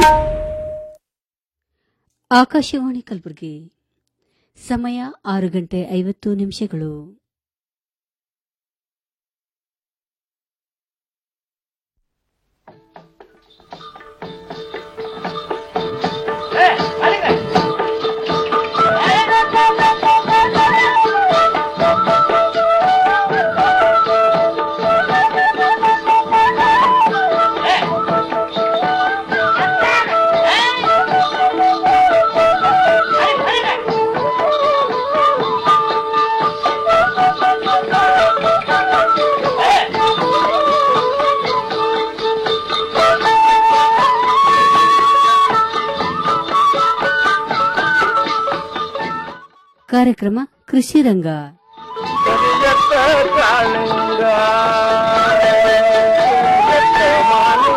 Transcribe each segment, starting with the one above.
ಆಕಾಶವಾಣಿ ಕಲಬುರಗಿ ಸಮಯ ಆರು ಗಂಟೆ ಐವತ್ತು ನಿಮಿಷಗಳು ಕಾರ್ಯಕ್ರಮ ಕೃಷಿ ರಂಗ ಕರಿಯತ್ತ ಕಾಳಿಂಗ ಕರಿಯತ್ತ ಮಾಲಿಂಗ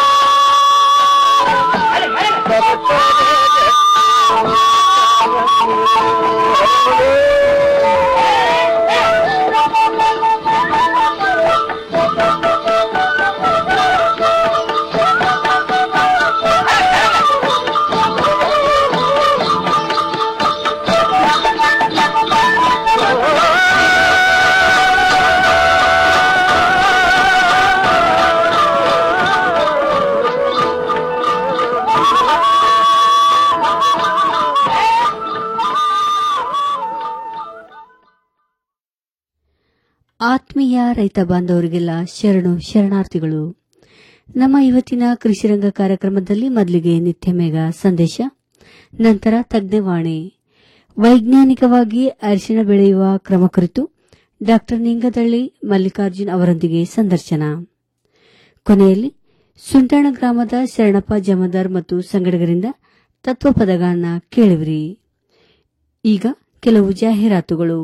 ಆತ್ಮೀಯ ರೈತ ಬಾಂಧವರಿಗೆಲ್ಲ ಶರಣು ಶರಣಾರ್ಥಿಗಳು ನಮ್ಮ ಇವತ್ತಿನ ಕೃಷಿರಂಗ ಕಾರ್ಯಕ್ರಮದಲ್ಲಿ ಮೊದಲಿಗೆ ನಿತ್ಯ ಮೇಘ ಸಂದೇಶ ನಂತರ ತಜ್ಞವಾಣಿ ವೈಜ್ಞಾನಿಕವಾಗಿ ಅರಿಶಿಣ ಬೆಳೆಯುವ ಕ್ರಮ ಕುರಿತು ಡಾಕ್ಟರ್ ನಿಂಗದಳ್ಳಿ ಮಲ್ಲಿಕಾರ್ಜುನ್ ಅವರೊಂದಿಗೆ ಸಂದರ್ಶನ ಕೊನೆಯಲ್ಲಿ ಸುಂಟಣ ಗ್ರಾಮದ ಶರಣಪ್ಪ ಜಮದಾರ್ ಮತ್ತು ಸಂಗಡಿಗರಿಂದ ತತ್ವಪದಗಳನ್ನ ಕೇಳಿವಿರಿ ಈಗ ಕೆಲವು ಜಾಹೀರಾತುಗಳು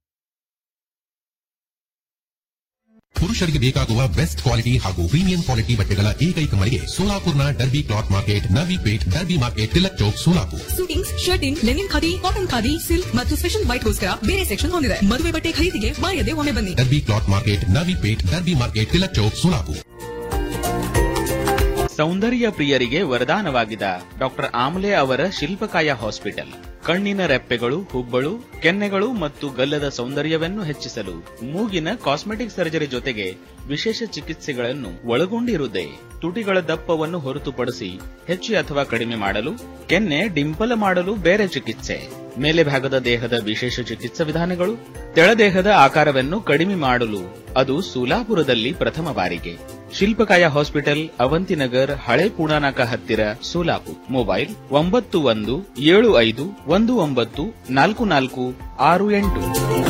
ಪುರುಷರಿಗೆ ಬೇಕಾಗುವ ಬೆಸ್ಟ್ ಕ್ವಾಲಿಟಿ ಹಾಗೂ ಪ್ರೀಮಿಯಂ ಕ್ವಾಲಿಟಿ ಬಟ್ಟೆಗಳ ಏಕೈಕ ಮಳಿಗೆ ಸೋಲಾಪುರ್ನ Derby cloth market Navi Peth Derby market Tilak Chowk Solapur suitings shirting linen khadi cotton khadi silk ಮತ್ತು ಸ್ಪೆಷಲ್ ವೈಟ್ಗೋಸ್ಕರ ಬೇರೆ ಸೆಕ್ಷನ್ ಹೊಂದಿದೆ ಮದುವೆ ಬಟ್ಟೆ ಖರೀದಿಗೆ ಮಾಯದೆ ಒಮ್ಮೆ ಬನ್ನಿ Derby cloth market Navi Peth Derby market Tilak Chowk Solapur ಸೌಂದರ್ಯ ಪ್ರಿಯರಿಗೆ ವರದಾನವಾಗಿದ್ದ ಡಾಕ್ಟರ್ ಆಮ್ಲೆ ಅವರ ಶಿಲ್ಪಕಾಯ ಹಾಸ್ಪಿಟಲ್ ಕಣ್ಣಿನ ರೆಪ್ಪೆಗಳು ಹುಬ್ಬಳು ಕೆನ್ನೆಗಳು ಮತ್ತು ಗಲ್ಲದ ಸೌಂದರ್ಯವನ್ನು ಹೆಚ್ಚಿಸಲು ಮೂಗಿನ ಕಾಸ್ಮೆಟಿಕ್ ಸರ್ಜರಿ ಜೊತೆಗೆ ವಿಶೇಷ ಚಿಕಿತ್ಸೆಗಳನ್ನು ಒಳಗೊಂಡಿರುತ್ತದೆ ತುಟಿಗಳ ದಪ್ಪವನ್ನು ಹೊರತುಪಡಿಸಿ ಹೆಚ್ಚು ಅಥವಾ ಕಡಿಮೆ ಮಾಡಲು ಕೆನ್ನೆ ಡಿಂಪಲ್ ಮಾಡಲು ಬೇರೆ ಚಿಕಿತ್ಸೆ ಮೇಲೆ ಭಾಗದ ದೇಹದ ವಿಶೇಷ ಚಿಕಿತ್ಸಾ ವಿಧಾನಗಳು ತೆಳದೇಹದ ಆಕಾರವನ್ನು ಕಡಿಮೆ ಮಾಡಲು ಅದು ಸೋಲಾಪುರದಲ್ಲಿ ಪ್ರಥಮ ಬಾರಿಗೆ ಶಿಲ್ಪಕಾಯ ಹಾಸ್ಪಿಟಲ್ ಅವಂತಿನಗರ್ ಹಳೆ ಪುಣಾನಾಕ ಹತ್ತಿರ ಸೋಲಾಪುರ್ ಮೊಬೈಲ್ ಒಂಬತ್ತು ಒಂದು ಏಳು ಐದು ಒಂದು ಒಂಬತ್ತು ನಾಲ್ಕು ನಾಲ್ಕು ಆರು ಎಂಟು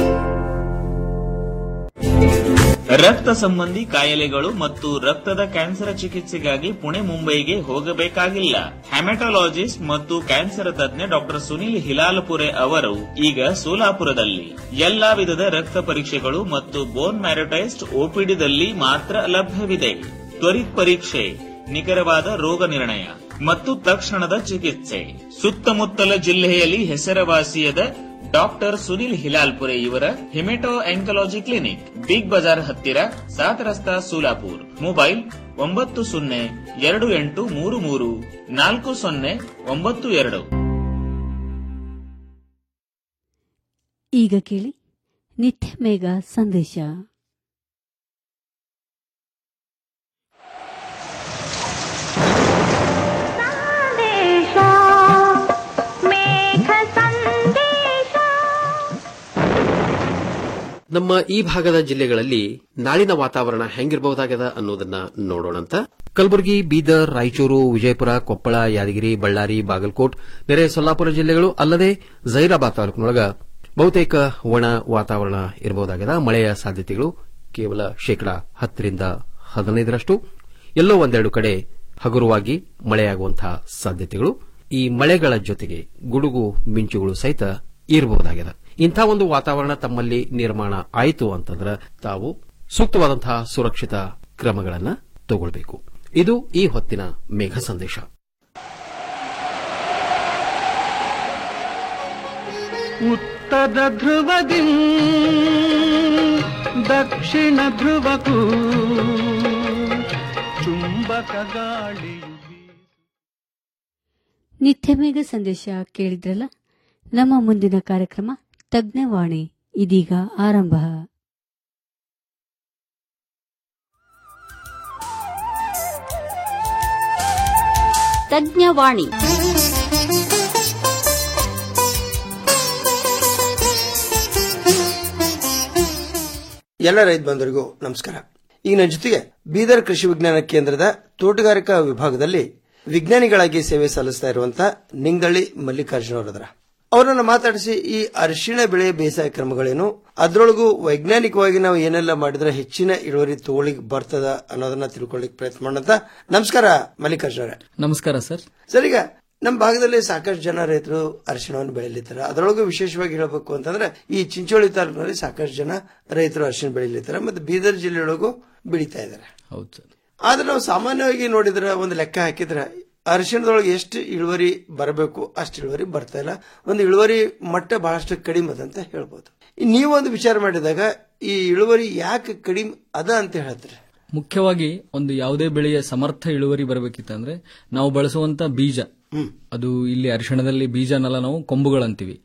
ರಕ್ತ ಸಂಬಂಧಿ ಕಾಯಿಲೆಗಳು ಮತ್ತು ರಕ್ತದ ಕ್ಯಾನ್ಸರ್ ಚಿಕಿತ್ಸೆಗಾಗಿ ಪುಣೆ ಮುಂಬೈಗೆ ಹೋಗಬೇಕಾಗಿಲ್ಲ ಹೆಮಟಾಲಜಿಸ್ಟ್ ಮತ್ತು ಕ್ಯಾನ್ಸರ್ ತಜ್ಞ ಡಾಕ್ಟರ್ ಸುನಿಲ್ ಹಿಲಾಲ್ಪುರೆ ಅವರು ಈಗ ಸೋಲಾಪುರದಲ್ಲಿ ಎಲ್ಲಾ ವಿಧದ ರಕ್ತ ಪರೀಕ್ಷೆಗಳು ಮತ್ತು ಬೋನ್ ಮ್ಯಾರೋಟೈಸ್ಟ್ ಓಪಿಡಿದಲ್ಲಿ ಮಾತ್ರ ಲಭ್ಯವಿದೆ ತ್ವರಿತ್ ಪರೀಕ್ಷೆ ನಿಖರವಾದ ರೋಗ ನಿರ್ಣಯ ಮತ್ತು ತಕ್ಷಣದ ಚಿಕಿತ್ಸೆ ಸುತ್ತಮುತ್ತಲ ಜಿಲ್ಲೆಯಲ್ಲಿ ಹೆಸರುವಾಸಿಯಾದ ಡಾಕ್ಟರ್ ಸುನಿಲ್ ಹಿಲಾಲ್ಪುರೆ ಇವರ haemato oncology clinic Big Bazaar ಹತ್ತಿರ ಸಾತ್ ರಸ್ತಾ ಸೋಲಾಪುರ್ ಮೊಬೈಲ್ ಒಂಬತ್ತು ಸೊನ್ನೆ ಎರಡು ಎಂಟು ಮೂರು ಮೂರು ನಾಲ್ಕು ಸೊನ್ನೆ ಒಂಬತ್ತು ಎರಡು ಈಗ ಕೇಳಿ ನಿತ್ಯ ಮೇಘ ಸಂದೇಶ ಸಂದೇಶ ಮೇಘ ಸಂದೇಶ ನಮ್ಮ ಈ ಭಾಗದ ಜಿಲ್ಲೆಗಳಲ್ಲಿ ನಾಳಿನ ವಾತಾವರಣ ಹೆಂಗಿರಬಹುದಾಗದ ಅನ್ನೋದನ್ನ ನೋಡೋಣಂತ ಕಲಬುರಗಿ ಬೀದರ್ ರಾಯಚೂರು ವಿಜಯಪುರ ಕೊಪ್ಪಳ ಯಾದಗಿರಿ ಬಳ್ಳಾರಿ ಬಾಗಲಕೋಟ್ ನೆರೆ ಸೊಲ್ಲಾಪುರ ಜಿಲ್ಲೆಗಳು ಅಲ್ಲದೆ ಜೈರಾಬಾದ್ ತಾಲೂಕಿನೊಳಗ ಬಹುತೇಕ ಒಣ ವಾತಾವರಣ ಇರಬಹುದಾಗದ ಮಳೆಯ ಸಾಧ್ಯತೆಗಳು ಕೇವಲ ಶೇಕಡಾ ಹತ್ತರಿಂದ ಹದಿನೈದರಷ್ಟು ಎಲ್ಲೋ ಒಂದೆರಡು ಕಡೆ ಹಗುರವಾಗಿ ಮಳೆಯಾಗುವಂತಹ ಸಾಧ್ಯತೆಗಳು ಈ ಮಳೆಗಳ ಜೊತೆಗೆ ಗುಡುಗು ಮಿಂಚುಗಳು ಸಹಿತ ಇರಬಹುದಾಗಿದೆ ಇಂಥ ಒಂದು ವಾತಾವರಣ ತಮ್ಮಲ್ಲಿ ನಿರ್ಮಾಣ ಆಯಿತು ಅಂತಂದ್ರೆ ತಾವು ಸೂಕ್ತವಾದಂತಹ ಸುರಕ್ಷಿತ ಕ್ರಮಗಳನ್ನು ತಗೊಳ್ಬೇಕು ಇದು ಈ ಹೊತ್ತಿನ ಮೇಘ ಸಂದೇಶ ಉತ್ತರ ಧ್ರುವದಿ ದಕ್ಷಿಣ ಧ್ರುವಕ್ಕೂ ಚುಂಬಕ ಗಾಳಿಯು ನಿತ್ಯಮೇಘ ಸಂದೇಶ ಕೇಳಿದ್ರಲ್ಲ ನಮ್ಮ ಮುಂದಿನ ಕಾರ್ಯಕ್ರಮ ತಜ್ಞವಾಣಿ ಇದೀಗ ಆರಂಭ ತಜ್ಞವಾಣಿ ಎಲ್ಲ ರೈತ ಬಂಧುರಿಗೂ ನಮಸ್ಕಾರ ಈಗ ನನ್ನ ಜೊತೆಗೆ ಬೀದರ್ ಕೃಷಿ ವಿಜ್ಞಾನ ಕೇಂದ್ರದ ತೋಟಗಾರಿಕಾ ವಿಭಾಗದಲ್ಲಿ ವಿಜ್ಞಾನಿಗಳಾಗಿ ಸೇವೆ ಸಲ್ಲಿಸ್ತಾ ಇರುವಂತಹ ನಿಂಗಳ್ಳಿ ಮಲ್ಲಿಕಾರ್ಜುನ ಅವರದ್ರ ಅವರನ್ನ ಮಾತಾಡಿಸಿ ಈ ಅರಿಶಿಣ ಬೆಳೆ ಬೇಸಾಯ ಕ್ರಮಗಳೇನು ಅದರೊಳಗೂ ವೈಜ್ಞಾನಿಕವಾಗಿ ನಾವು ಏನೆಲ್ಲ ಮಾಡಿದ್ರೆ ಹೆಚ್ಚಿನ ಇಳುವರಿ ತಗೊಳ್ಳಿಕ್ ಬರ್ತದ ಅನ್ನೋದನ್ನ ತಿಳ್ಕೊಳ್ಳಿಕ್ ಪ್ರಯತ್ನ ಮಾಡೋಂತ ನಮಸ್ಕಾರ ಮಲ್ಲಿಕಾರ್ಜುನ ಅವರೇ ನಮಸ್ಕಾರ ಸರ್ ಸರ್ ಈಗ ನಮ್ಮ ಭಾಗದಲ್ಲಿ ಸಾಕಷ್ಟು ಜನ ರೈತರು ಅರಿಶಿಣವನ್ನು ಬೆಳೆಯಲಿದ್ದಾರೆ ಅದರೊಳಗೂ ವಿಶೇಷವಾಗಿ ಹೇಳಬೇಕು ಅಂತಂದ್ರೆ ಈ ಚಿಂಚೋಳಿ ತಾಲೂಕಿನಲ್ಲಿ ಸಾಕಷ್ಟು ಜನ ರೈತರು ಅರಿಶಿಣ ಬೆಳೆಯಲಿದ್ದಾರೆ ಮತ್ತೆ ಬೀದರ್ ಜಿಲ್ಲೆಯೊಳಗೂ ಬೆಳೀತಾ ಇದ್ದಾರೆ ಹೌದು ಸರ್ ಆದ್ರೆ ನಾವು ಸಾಮಾನ್ಯವಾಗಿ ನೋಡಿದ್ರೆ ಒಂದು ಲೆಕ್ಕ ಹಾಕಿದ್ರೆ ಅರಿಶಿಣದೊಳಗೆ ಎಷ್ಟು ಇಳುವರಿ ಬರಬೇಕು ಅಷ್ಟು ಇಳುವರಿ ಬರ್ತಾ ಇಲ್ಲ ಒಂದು ಇಳುವರಿ ಮಟ್ಟ ಬಹಳಷ್ಟು ಕಡಿಮೆ ಅದ ಅಂತ ಹೇಳ್ಬೋದು ಈ ನೀವೊಂದು ವಿಚಾರ ಮಾಡಿದಾಗ ಈ ಇಳುವರಿ ಯಾಕೆ ಕಡಿಮೆ ಅದ ಅಂತ ಹೇಳ್ತೀರಿ ಮುಖ್ಯವಾಗಿ ಒಂದು ಯಾವುದೇ ಬೆಳೆಯ ಸಮರ್ಥ ಇಳುವರಿ ಬರಬೇಕಿತ್ತಂದ್ರೆ ನಾವು ಬಳಸುವಂತ ಬೀಜ ಅದು ಇಲ್ಲಿ ಅರಿಶಿಣದಲ್ಲಿ ಬೀಜನೆಲ್ಲ ನಾವು ಕೊಂಬುಗಳಂತೀವಿ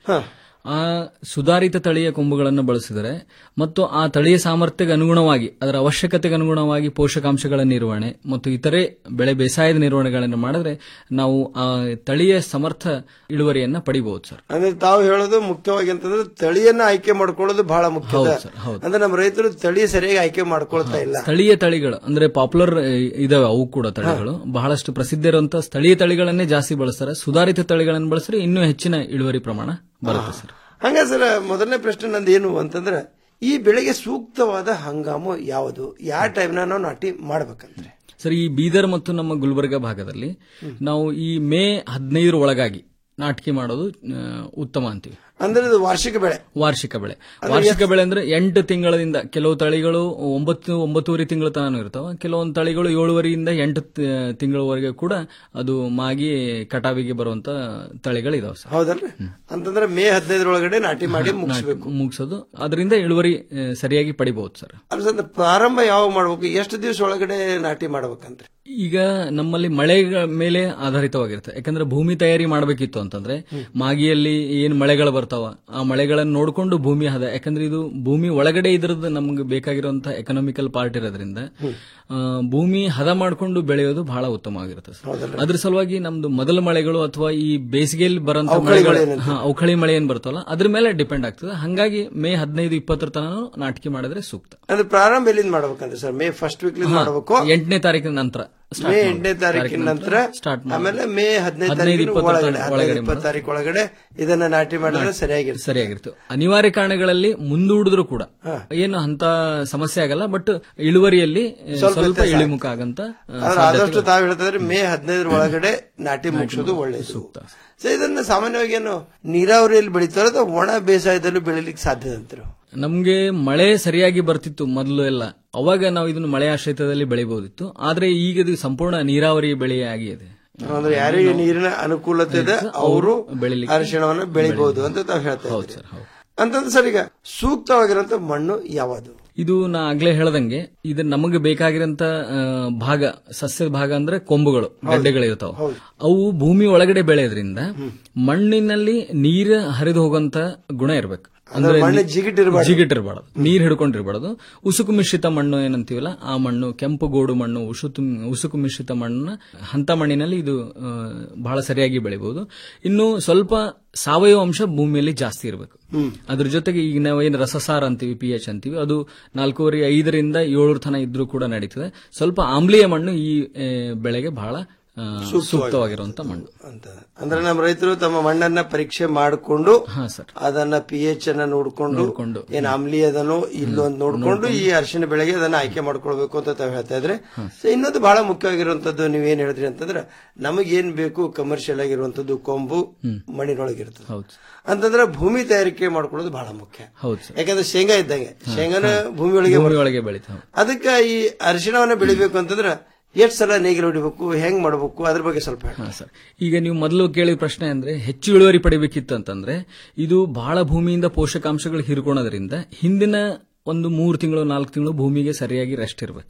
ಆ ಸುಧಾರಿತ ತಳಿಯ ಕೊಂಬುಗಳನ್ನು ಬಳಸಿದರೆ ಮತ್ತು ಆ ತಳಿಯ ಸಾಮರ್ಥ್ಯಕ್ಕೆ ಅನುಗುಣವಾಗಿ ಅದರ ಅವಶ್ಯಕತೆಗೆ ಅನುಗುಣವಾಗಿ ಪೋಷಕಾಂಶಗಳ ನಿರ್ವಹಣೆ ಮತ್ತು ಇತರೆ ಬೆಳೆ ಬೇಸಾಯದ ನಿರ್ವಹಣೆಗಳನ್ನು ಮಾಡಿದ್ರೆ ನಾವು ಆ ತಳಿಯ ಸಮರ್ಥ ಇಳುವರಿಯನ್ನ ಪಡಿಬಹುದು ಸರ್ ಅಂದ್ರೆ ತಾವು ಹೇಳೋದು ಮುಖ್ಯವಾಗಿ ಅಂತಂದ್ರೆ ತಳಿಯನ್ನ ಆಯ್ಕೆ ಮಾಡ್ಕೊಳ್ಳೋದು ಬಹಳ ಮುಖ್ಯ ಹೌದು ಸರ್, ಹೌದು. ಅಂದ್ರೆ ನಮ್ಮ ರೈತರು ತಳಿ ಸರಿಯಾಗಿ ಆಯ್ಕೆ ಮಾಡ್ಕೊಳ್ತಾ ಇಲ್ಲ ಸ್ಥಳೀಯ ತಳಿಗಳು ಅಂದ್ರೆ ಪಾಪ್ಯುಲರ್ ಇದಾವೆ ಅವು ಕೂಡ ತಳಿಗಳು ಬಹಳಷ್ಟು ಪ್ರಸಿದ್ಧ ಇರುವಂತಹ ಸ್ಥಳೀಯ ತಳಿಗಳನ್ನೇ ಜಾಸ್ತಿ ಬಳಸ್ತಾರೆ ಸುಧಾರಿತ ತಳಿಗಳನ್ನು ಬಳಸಿದ್ರೆ ಇನ್ನೂ ಹೆಚ್ಚಿನ ಇಳುವರಿ ಪ್ರಮಾಣ ಬರುತ್ತೆ ಸರ್ ಹಂಗ ಸರ್ ಮೊದಲನೇ ಪ್ರಶ್ನೆ ನಂದು ಏನು ಅಂತಂದ್ರೆ ಈ ಬೆಳೆಗೆ ಸೂಕ್ತವಾದ ಹಂಗಾಮು ಯಾವುದು ಯಾವ ಟೈಮ್ನ ನಾವು ನಾಟಿ ಮಾಡ್ಬೇಕಂದ್ರೆ ಸರ್ ಈ ಬೀದರ್ ಮತ್ತು ನಮ್ಮ ಗುಲ್ಬರ್ಗ ಭಾಗದಲ್ಲಿ ನಾವು ಈ ಮೇ ಹದಿನೈದರ ಒಳಗಾಗಿ ನಾಟಿಕೆ ಮಾಡೋದು ಆ, ಉತ್ತಮ ಅಂತೀವಿ ಅಂದ್ರೆ ಇದು ವಾರ್ಷಿಕ ಬೆಳೆ ವಾರ್ಷಿಕ ಬೆಳೆ ವಾರ್ಷಿಕ ಬೆಳೆ ಅಂದ್ರೆ ಎಂಟು ತಿಂಗಳಿಂದ ಕೆಲವು ತಳಿಗಳು ಒಂಬತ್ತು ಒಂಬತ್ತುವರೆ ತಿಂಗಳ ತನಕ ಇರ್ತಾವ ಕೆಲವೊಂದು ತಳಿಗಳು ಏಳುವರೆಯಿಂದ ಎಂಟು ತಿ- ತಿಂಗಳವರೆಗೆ ಕೂಡ ಅದು ಮಾಗಿ ಕಟಾವಿಗೆ ಬರುವಂತ ತಳಿಗಳಿದಾವೆ ಸರ್ ಹೌದಲ್ರಿ ಅಂತಂದ್ರೆ ಮೇ ಹದಿನೈದರೊಳಗಡೆ ನಾಟಿ ಮಾಡಿ ಮುಗಿಸ್ಬೇಕು ಮುಗಿಸೋದು ಅದರಿಂದ ಇಳುವರಿ ಆ, ಸರಿಯಾಗಿ ಪಡಿಬಹುದು ಸರ್ ಅಲ್ಲ ಸರ್ ಪ್ರಾರಂಭ ಯಾವಾಗ ಮಾಡ್ಬೇಕು ಎಷ್ಟು ದಿವಸ ಒಳಗಡೆ ನಾಟಿ ಮಾಡ್ಬೇಕಂದ್ರೆ ಈಗ ನಮ್ಮಲ್ಲಿ ಮಳೆ ಮೇಲೆ ಆಧಾರಿತವಾಗಿರುತ್ತೆ ಯಾಕಂದ್ರೆ ಭೂಮಿ ತಯಾರಿ ಮಾಡಬೇಕಿತ್ತು ಅಂತಂದ್ರೆ ಮಾಗಿಯಲ್ಲಿ ಏನ್ ಮಳೆಗಳು ಬರ್ತಾವ ಆ ಮಳೆಗಳನ್ನು ನೋಡಿಕೊಂಡು ಭೂಮಿ ಹದ ಯಾಕಂದ್ರೆ ಇದು ಭೂಮಿ ಒಳಗಡೆ ಇದ್ರದ್ದು ನಮ್ಗೆ ಬೇಕಾಗಿರುವಂತಹ ಎಕನಾಮಿಕಲ್ ಪಾರ್ಟ್ ಇರೋದ್ರಿಂದ ಆ, ಭೂಮಿ ಹದ ಮಾಡಿಕೊಂಡು ಬೆಳೆಯೋದು ಬಹಳ ಉತ್ತಮವಾಗಿರುತ್ತೆ ಸರ್ ಅದ್ರ ಸಲುವಾಗಿ ನಮ್ದು ಮೊದಲ ಮಳೆಗಳು ಅಥವಾ ಈ ಬೇಸಿಗೆಯಲ್ಲಿ ಬರೋಂತ ಮಳೆಗಳು ಹಾ, ಅವಕಳಿ ಮಳೆ ಏನ್ ಬರ್ತಾವಲ್ಲ ಅದ್ರ ಮೇಲೆ ಡಿಪೆಂಡ್ ಆಗ್ತದೆ ಹಂಗಾಗಿ ಮೇ ಹದಿನೈದು ಇಪ್ಪತ್ತರ ತನಕ ನಾಟಿಕೆ ಮಾಡಿದ್ರೆ ಸೂಕ್ತ ಅಂದ್ರೆ ಪ್ರಾರಂಭ ಎಲ್ಲಿಂದ ಮಾಡ್ಬೇಕಂದ್ರೆ ಸರ್ ಮೇ ಫಸ್ಟ್ ವೀಕ್ ಮಾಡ್ಬೇಕು ಎಂಟನೇ ತಾರೀಕಿನ ನಂತರ start ಮೇ ಮಾಡ್ಬೇಕು. ಎಂಟನೇ ತಾರೀಕಿನ ನಂತರ ಸ್ಟಾರ್ಟ್ ಆಮೇಲೆ ಮೇ ಹದಿನೈದು ಹದಿನೈದು ತಾರೀಕಿನ ಇಪ್ಪತ್ತರ ಒಳಗಡೆ ತನಕ ಹದಿನೈದು ಒಳಗಡೆ ಇಪ್ಪತ್ತು ತಾರೀಕು ಒಳಗಡೆ ಇದನ್ನ ನಾಟಿ ಮಾಡಿದ್ರೆ ಸರಿಯಾಗಿರ್ತದೆ ಸರಿಯಾಗಿರುತ್ತೆ ಅನಿವಾರ್ಯ ಕಾರಣಗಳಲ್ಲಿ ಮುಂದೂಡಿದ್ರು ಕೂಡ ಏನು ಅಂತ ಸಮಸ್ಯೆ ಆಗಲ್ಲ ಬಟ್ ಇಳುವರಿಯಲ್ಲಿ ಆ, ಸ್ವಲ್ಪ ಸ್ವಲ್ಪ ವ್ಯತ್ಯಾಸ ಇಳಿಮುಖ ಆಗಂತ ಆ, ಆದ್ರೆ ಆದಷ್ಟು ಸಾಧ್ಯತೆಗಳು- ತಾವು ಹೇಳ್ತಿದ್ರೆ ಮೇ ಹದಿನೈದರ ಒಳಗಡೆ ನಾಟಿ ಮುಗಿಸೋದು ಒಳ್ಳೆಯದು ಸೊ ಇದನ್ನ ಸಾಮಾನ್ಯವಾಗಿ ಏನು ನೀರಾವರಿಯಲ್ಲಿ ಬೆಳೀತಾರೋ ಅಥವಾ ಒಣ ಬೇಸಾಯದಲ್ಲೂ ಬೆಳಿಲಿಕ್ಕೆ ಸಾಧ್ಯ ಅಂತಾರೆ ನಮ್ಗೆ ಮಳೆ ಸರಿಯಾಗಿ ಬರ್ತಿತ್ತು ಮೊದಲು ಎಲ್ಲ ಅವಾಗ ನಾವು ಇದನ್ನು ಮಳೆ ಆಶ್ರಿತದಲ್ಲಿ ಬೆಳಿಬಹುದಿತ್ತು ಆದ್ರೆ ಈಗ ಇದು ಸಂಪೂರ್ಣ ನೀರಾವರಿ ಬೆಳೆ ಆಗಿದೆ ಅಂದ್ರೆ ಯಾರಿಗೆ ನೀರಿನ ಅನುಕೂಲತೆ ಇದೆ ಅವರು ಬೆಳಿಲಿಕ್ಕೆ ಅರಿಶಿಣವನ್ನ ಬೆಳಿಬಹುದು ಅಂತ ತಾವು ಹೇಳ್ತಾ ಇದ್ದೀರಿ ಅಂತಂದ್ರೆ ಸರ್ ಈಗ ಸೂಕ್ತವಾಗಿರುವಂತ ಮಣ್ಣು ಯಾವುದು ಇದು ನಾ ಆಗ್ಲೇ ಹೇಳ್ದಂಗೆ ಇದು ನಮಗೆ ಬೇಕಾಗಿರೋಂತ ಆ, ಭಾಗ ಸಸ್ಯದ ಭಾಗ ಅಂದ್ರೆ ಕೊಂಬುಗಳು ಗಡ್ಡೆಗಳಿರ್ತಾವ ಅವು ಭೂಮಿ ಒಳಗಡೆ ಬೆಳೆಯೋದ್ರಿಂದ ಮಣ್ಣಿನಲ್ಲಿ ನೀರು ಹರಿದು ಹೋಗುವಂತ ಗುಣ ಇರಬೇಕು ಅಂದ್ರೆ ಮಣ್ಣು ಜಿಗಿಟಿರ್ಬಾರ್ದು. ಜಿಗಿಟಿರ್ಬಾರ್ದು ನೀರ್ ಹಿಡ್ಕೊಂಡಿರ್ಬಾರ್ದು ಉಸುಕು ಮಿಶ್ರಿತ ಮಣ್ಣು ಏನಂತೀವಲ್ಲ ಆ ಮಣ್ಣು ಕೆಂಪು ಗೋಡು ಮಣ್ಣು ಉಸುತು ಉಸುಕು ಮಿಶ್ರಿತ ಮಣ್ಣನ್ನ ಅಂತ ಮಣ್ಣಿನಲ್ಲಿ ಇದು ಆ, ಬಹಳ ಸರಿಯಾಗಿ ಬೆಳಿಬಹುದು ಇನ್ನು ಸ್ವಲ್ಪ ಸಾವಯವ ಅಂಶ ಭೂಮಿಯಲ್ಲಿ ಜಾಸ್ತಿ ಇರಬೇಕು ಅದ್ರ ಜೊತೆಗೆ ಈಗ ನಾವು ಏನು ರಸಸಾರ ಅಂತೀವಿ ಪಿ ಎಚ್ ಅಂತೀವಿ ಅದು ನಾಲ್ಕೂವರೆ ಐದರಿಂದ ಏಳರ ತನ ಇದ್ರೂ ಕೂಡ ನಡೀತದೆ ಸ್ವಲ್ಪ ಆಮ್ಲೀಯ ಮಣ್ಣು ಈ ಆ, ಬೆಳೆಗೆ ಬಹಳ ಆ, ಸೂಕ್ತವಾಗಿರುವಂತ ಮಣ್ಣು ಅಂತ ಅಂದ್ರೆ ನಮ್ಮ ರೈತರು ತಮ್ಮ ಮಣ್ಣನ್ನ ಪರೀಕ್ಷೆ ಮಾಡಿಕೊಂಡು ಅದನ್ನ ಪಿ ಎಚ್ ಅನ್ನ ನೋಡ್ಕೊಂಡು ಏನ್ ಆಮ್ಲಿ ಅದನೋ ಇಲ್ಲೋ ಅಂತ ನೋಡ್ಕೊಂಡು ಈ ಅರಿಶಿನ ಬೆಳೆಗೆ ಅದನ್ನ ಆಯ್ಕೆ ಮಾಡ್ಕೊಳ್ಬೇಕು ಅಂತ ತಾವು ಹೇಳ್ತಾ ಇದ್ರೆ ಸೊ ಇನ್ನೊಂದು ಬಹಳ ಮುಖ್ಯವಾಗಿರುವಂತದ್ದು ನೀವೇನ್ ಹೇಳಿದ್ರಿ ಅಂತಂದ್ರೆ ನಮಗೇನ್ ಬೇಕು ಕಮರ್ಷಿಯಲ್ ಆಗಿರುವಂತದ್ದು ಕೊಂಬು ಮಣ್ಣಿನೊಳಗಿರ್ತದೆ ಅಂತಂದ್ರೆ ಭೂಮಿ ತಯಾರಿಕೆ ಮಾಡ್ಕೊಳ್ಳೋದು ಬಹಳ ಮುಖ್ಯ ಹೌದು ಸರ್ ಯಾಕಂದ್ರೆ ಶೇಂಗಾ ಇದ್ದಂಗೆ ಶೇಂಗಾನ ಭೂಮಿ ಒಳಗೆ ಭೂಮಿ ಬರ್ತದೆ. ಒಳಗೆ ಬೆಳೀತಾವೆ ಅದಕ್ಕೆ ಈ ಅರಿಶಿಣವನ್ನ ಬೆಳಿಬೇಕು ಅಂತಂದ್ರೆ ಎಷ್ಟ್ ಸಲ ನೇಗಿಲು ಹೊಡಿಬೇಕು ಹೆಂಗ್ ಮಾಡಬೇಕು ಅದ್ರ ಬಗ್ಗೆ ಸ್ವಲ್ಪ ಹೇಳಿ. ಹಾ ಸರ್ ಈಗ ನೀವು ಮೊದಲು ಕೇಳಿದ ಪ್ರಶ್ನೆ ಅಂದ್ರೆ ಹೆಚ್ಚು ಇಳುವರಿ ಪಡಿಬೇಕಿತ್ತು ಅಂತಂದ್ರೆ ಇದು ಬಹಳ ಭೂಮಿಯಿಂದ ಪೋಷಕಾಂಶಗಳು ಹೀರ್ಕೊಳೋದ್ರಿಂದ ಹಿಂದಿನ ಒಂದು ಮೂರು ತಿಂಗಳು ನಾಲ್ಕು ತಿಂಗಳು ಭೂಮಿಗೆ ಸರಿಯಾಗಿ ರೆಸ್ಟ್ ಇರಬೇಕು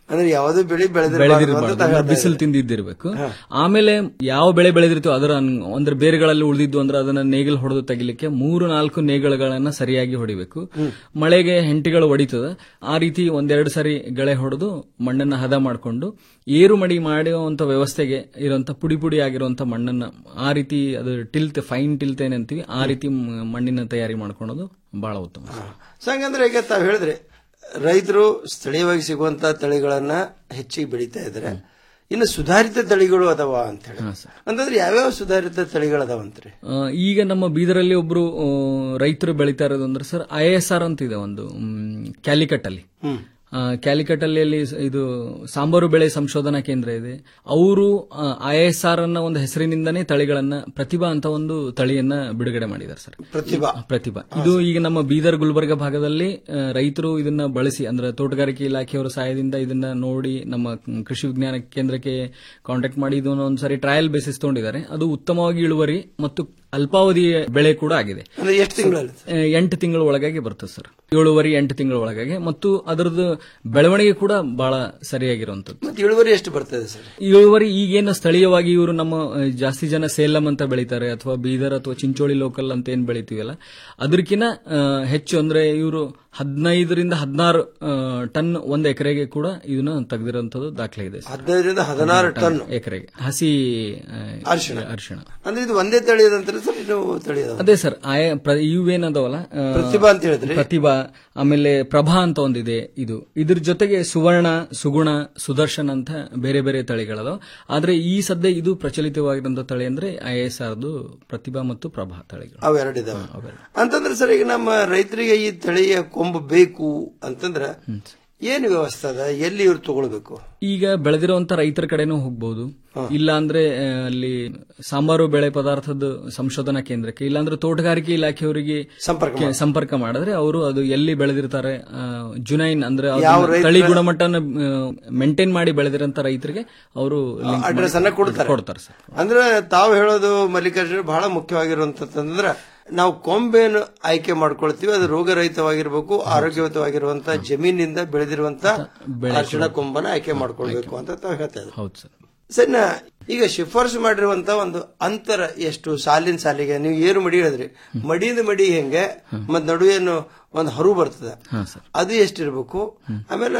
ಅಂದ್ರೆ ಯಾವುದೇ ಬೆಳೆ ಬೆಳೆದಿರಬಾರ್ದು ಬೆಳೆದಿರಬಾರ್ದು ಅಂತ ತಾವ್ ಹೇಳ್ತಾ ಬಿಸಿಲು ಇದ್ದೀರಿ. ತಿಂದಿದ್ದಿರ್ಬೇಕು ಆಮೇಲೆ ಯಾವ ಬೆಳೆ ಬೆಳೆದಿರ್ತೀವೋ ಅದರ ಅನ್- ಅಂದ್ರೆ ಬೇರುಗಳಲ್ಲಿ ಉಳಿದಿದ್ದು ಅಂದ್ರೆ ಅದನ್ನ ನೇಗಿಲು ಹೊಡೆದು ತೆಗಿಲಿಕ್ಕೆ ಮೂರು ನಾಲ್ಕು ನೇಗಿಲುಗಳನ್ನ ಸರಿಯಾಗಿ ಹೊಡಿಬೇಕು ಮಳೆಗೆ ಹೆಂಟಿಗಳು ಹೊಡಿತದ ಆ ರೀತಿ ಒಂದೆರಡು ಸರಿ ಗಳೆ ಹೊಡೆದು ಮಣ್ಣನ್ನ ಹದ ಮಾಡಿಕೊಂಡು ಏರು ಮಡಿ ಮಾಡುವಂತ ವ್ಯವಸ್ಥೆಗೆ ಇರುವಂತ ಪುಡಿ ಪುಡಿ ಆಗಿರುವಂತ ಮಣ್ಣನ್ನ ಆ ರೀತಿ ಅದು ಟಿಲ್ತ್ ಫೈನ್ ಟಿಲ್ತ್ ಏನಂತೀವಿ ಆ ರೀತಿ ಮ್- ಮಣ್ಣಿನ ತಯಾರಿ ಮಾಡ್ಕೊಳ್ಳೋದು ಬಹಳ ಉತ್ತಮ ಸೊ ಹಂಗಂದ್ರೆ ಈಗ ತಾವ್ ಹೇಳಿದ್ರೆ ರೈತರು ಸ್ಥಳೀಯವಾಗಿ ಸಿಗುವಂತ ತಳಿಗಳನ್ನ ಹೆಚ್ಚಿಗೆ ಬೆಳೀತಾ ಇದ್ದಾರೆ ಇನ್ನು ಸುಧಾರಿತ ತಳಿಗಳು ಅದಾವ ಅಂತ ಹೇಳಿ ಅಂತಂದ್ರೆ ಯಾವ್ಯಾವ ಸುಧಾರಿತ ತಳಿಗಳದಾವ ಅಂತ್ರಿ ಆ, ಈಗ ನಮ್ಮ ಬೀದರಲ್ಲಿ ಒಬ್ರು ಆ, ರೈತರು ಬೆಳೀತಾ ಇರೋದು ಅಂದ್ರೆ ಸರ್ ಐ ಎಸ್ ಆರ್ ಅಂತ ಇದೆ ಒಂದು ಮ್, ಕ್ಯಾಲಿಕಟ್ ಅಲ್ಲಿ ಆ, ಕ್ಯಾಲಿಕಟ್ ಅಲ್ಲಿ ಅಲ್ಲಿ ಸ- ಇದು ಸಾಂಬಾರು ಬೆಳೆ ಸಂಶೋಧನಾ ಕೇಂದ್ರ ಇದೆ ಅವರು ಐ ಎಸ್ ಆರ್ ಅನ್ನ ಒಂದು ಹೆಸರಿನಿಂದನೇ ತಳಿಗಳನ್ನ ಪ್ರತಿಭಾ ಅಂತ ಒಂದು ತಳಿಯನ್ನ ಬಿಡುಗಡೆ ಮಾಡಿದ್ದಾರೆ ಸರ್ ಪ್ರತಿಭಾ ಪ್ರತಿಭಾ ಇದು ಈಗ ನಮ್ಮ ಬೀದರ್ ಗುಲ್ಬರ್ಗ ಭಾಗದಲ್ಲಿ ಆ, ರೈತರು ಇದನ್ನ ಬಳಸಿ ಅಂದ್ರೆ ತೋಟಗಾರಿಕೆ ಇಲಾಖೆಯವರ ಸಹಾಯದಿಂದ ಇದನ್ನ ನೋಡಿ ನಮ್ಮ ಕೃಷಿ ವಿಜ್ಞಾನ ಕೇಂದ್ರಕ್ಕೆ ಕಾಂಟ್ಯಾಕ್ಟ್ ಮಾಡಿ ಇದನ್ನ ಒಂದ್ಸರಿ ಟ್ರಯಲ್ ಬೇಸಿಸ್ ತಗೊಂಡಿದ್ದಾರೆ ಅದು ಉತ್ತಮವಾಗಿ ಇಳುವರಿ ಮತ್ತು ಅಲ್ಪಾವಧಿ ಬೆಳೆ ಕೂಡ ಆಗಿದೆ ಅಂದ್ರೆ ಎಷ್ಟು ತಿಂಗಳಲ್ಲಿ ಆ, ಎಂಟು ತಿಂಗಳ ಒಳಗಾಗಿ ಬರ್ತದೆ ಸರ್ ಏಳುವರೆ ಎಂಟು ತಿಂಗಳ ಒಳಗಾಗಿ ಮತ್ತು ಅದರದ್ದು ಬೆಳವಣಿಗೆ ಕೂಡ ಬಹಳ ಸರಿಯಾಗಿರುವಂತದ್ದು ಮತ್ತೆ ಇಳುವರಿ ಎಷ್ಟು ಬರ್ತದೆ ಸರ್ ಇಳುವರಿ ಈಗೇನು ಸ್ಥಳೀಯವಾಗಿ ಇವರು ನಮ್ಮ ಆ, ಜಾಸ್ತಿ ಜನ ಸೇಲಂ ಅಂತ ಬೆಳೀತಾರೆ ಅಥವಾ ಬೀದರ್ ಅಥವಾ ಚಿಂಚೋಳಿ ಲೋಕಲ್ ಅಂತ ಏನ್ ಬೆಳಿತೀವಲ್ಲ ಅದಕ್ಕಿಂತ ಹೆಚ್ಚು ಅಂದ್ರೆ ಇವರು ಹದಿನೈದರಿಂದ ಹದಿನಾರು ಟನ್ ಒಂದ್ ಎಕರೆಗೆ ಕೂಡ ಇದನ್ನ ತೆಗೆದಿರುವಂತದ್ದು ದಾಖಲೆ ಇದೆ ಸರ್. ಹದಿನೈದರಿಂದ ಹದಿನಾರು ಟನ್ ಎಕರೆಗೆ ಹಸಿ ಆ, ಅರಿಶಿಣ. ಅರಿಶಿಣ ಅಂದ್ರೆ ಇದು ಒಂದೇ ತಳಿ ಅದಂತಾರೆ ಸರ್ ಇನ್ನು ತಳಿ ಅದಾವ ಅದೇ ಸರ್ ಆಯಾ ಪ್ರ- ಇವೇನದವಲ್ಲ ಆ, ಪ್ರತಿಭಾ ಅಂತ ಹೇಳಿದ್ರಿ? ಪ್ರತಿಭಾ ಆಮೇಲೆ ಪ್ರಭಾ ಅಂತ ಒಂದಿದೆ ಇದು ಇದ್ರ ಜೊತೆಗೆ ಸುವರ್ಣ ಸುಗುಣ ಸುದರ್ಶನ್ ಅಂತ ಬೇರೆ ಬೇರೆ ತಳಿಗಳದಾವ ಆದ್ರೆ ಈ ಸದ್ಯ ಇದು ಪ್ರಚಲಿತವಾಗಿರುವಂತ ತಳಿ ಅಂದ್ರೆ ಐ ಎಸ್ ಆರ್ದು ಪ್ರತಿಭಾ ಮತ್ತು ಪ್ರಭಾ ತಳಿಗಳು ಅವೆರಡಿದಾವೆ ಅಂತಂದ್ರೆ ಸರ್ ಈಗ ನಮ್ಮ ರೈತರಿಗೆ ಈ ತಳಿಯ ಕೊಂಬು ಬೇಕು ಅಂತಂದ್ರ ಏನು ವ್ಯವಸ್ಥೆ ಅದ ಎಲ್ಲಿ ಇವ್ರು ತಗೊಳ್ಬೇಕು ಈಗ ಬೆಳೆದಿರುವಂತ ರೈತರ ಕಡೆನೂ ಹೋಗ್ಬಹುದು ಇಲ್ಲ ಅಂದ್ರೆ ಆ, ಅಲ್ಲಿ ಸಾಂಬಾರು ಬೆಳೆ ಪದಾರ್ಥದ ಸಂಶೋಧನಾ ಕೇಂದ್ರಕ್ಕೆ ಇಲ್ಲಾಂದ್ರೆ ತೋಟಗಾರಿಕೆ ಇಲಾಖೆಯವರಿಗೆ ಸಂಪರ್ಕ ಕೆ- ಸಂಪರ್ಕ ಮಾಡಿದ್ರೆ ಅವರು ಅದು ಎಲ್ಲಿ ಬೆಳೆದಿರ್ತಾರೆ ಆ, ಜುನೈನ್ ಅಂದ್ರೆ ಅದನ್ನ ಯಾವ ರೈತರ- ತಳಿ ಗುಣಮಟ್ಟನ ಮೇಂಟೈನ್ ಮಾಡಿ ಬೆಳೆದಿರಂತ ರೈತರಿಗೆ ಅವರು ಅಡ್ರೆಸ್ ಅನ್ನ ಕೊಡ್ತಾರೆ ಕೊಡ್ತಾರೆ ಸರ್ ಅಂದ್ರೆ ತಾವು ಹೇಳೋದು ಮಲ್ಲಿಕಾರ್ಜುನ ಬಹಳ ಮುಖ್ಯವಾಗಿರುವಂತಂದ್ರೆ ನಾವು ಕೊಂಬೇನು ಆಯ್ಕೆ ಮಾಡ್ಕೊಳ್ತೀವಿ ಅದು ರೋಗರಹಿತವಾಗಿರ್ಬೇಕು ಆರೋಗ್ಯಯುತವಾಗಿರುವಂತ ಜಮೀನಿಂದ ಬೆಳೆದಿರುವಂತ ಅರಿಶಿಣ ಕೊಂಬನ ಆಯ್ಕೆ ಮಾಡ್ಕೊಳ್ಬೇಕು ಅಂತ ತಾವು ಹೇಳ್ತಾ ಇದ್ದೀವಿ ಹೌದು ಸರ್ ಸರ್ ನಾ ಈಗ ಶಿಫಾರಸು ಮಾಡಿರುವಂತ ಒಂದು ಅಂತರ ಎಷ್ಟು ಸಾಲಿನ ಸಾಲಿಗೆ ನೀವು ಏರು ಮಡಿ ಹೇಳಿದ್ರಿ ಮಡಿಯಿಂದ ಮಡಿ ಹೆಂಗೆ ಮತ್ ನಡುವೇನು ಒಂದು ಹರು ಬರ್ತದೆ ಹಾ ಸರ್ ಅದು ಎಷ್ಟಿರ್ಬೇಕು ಆಮೇಲೆ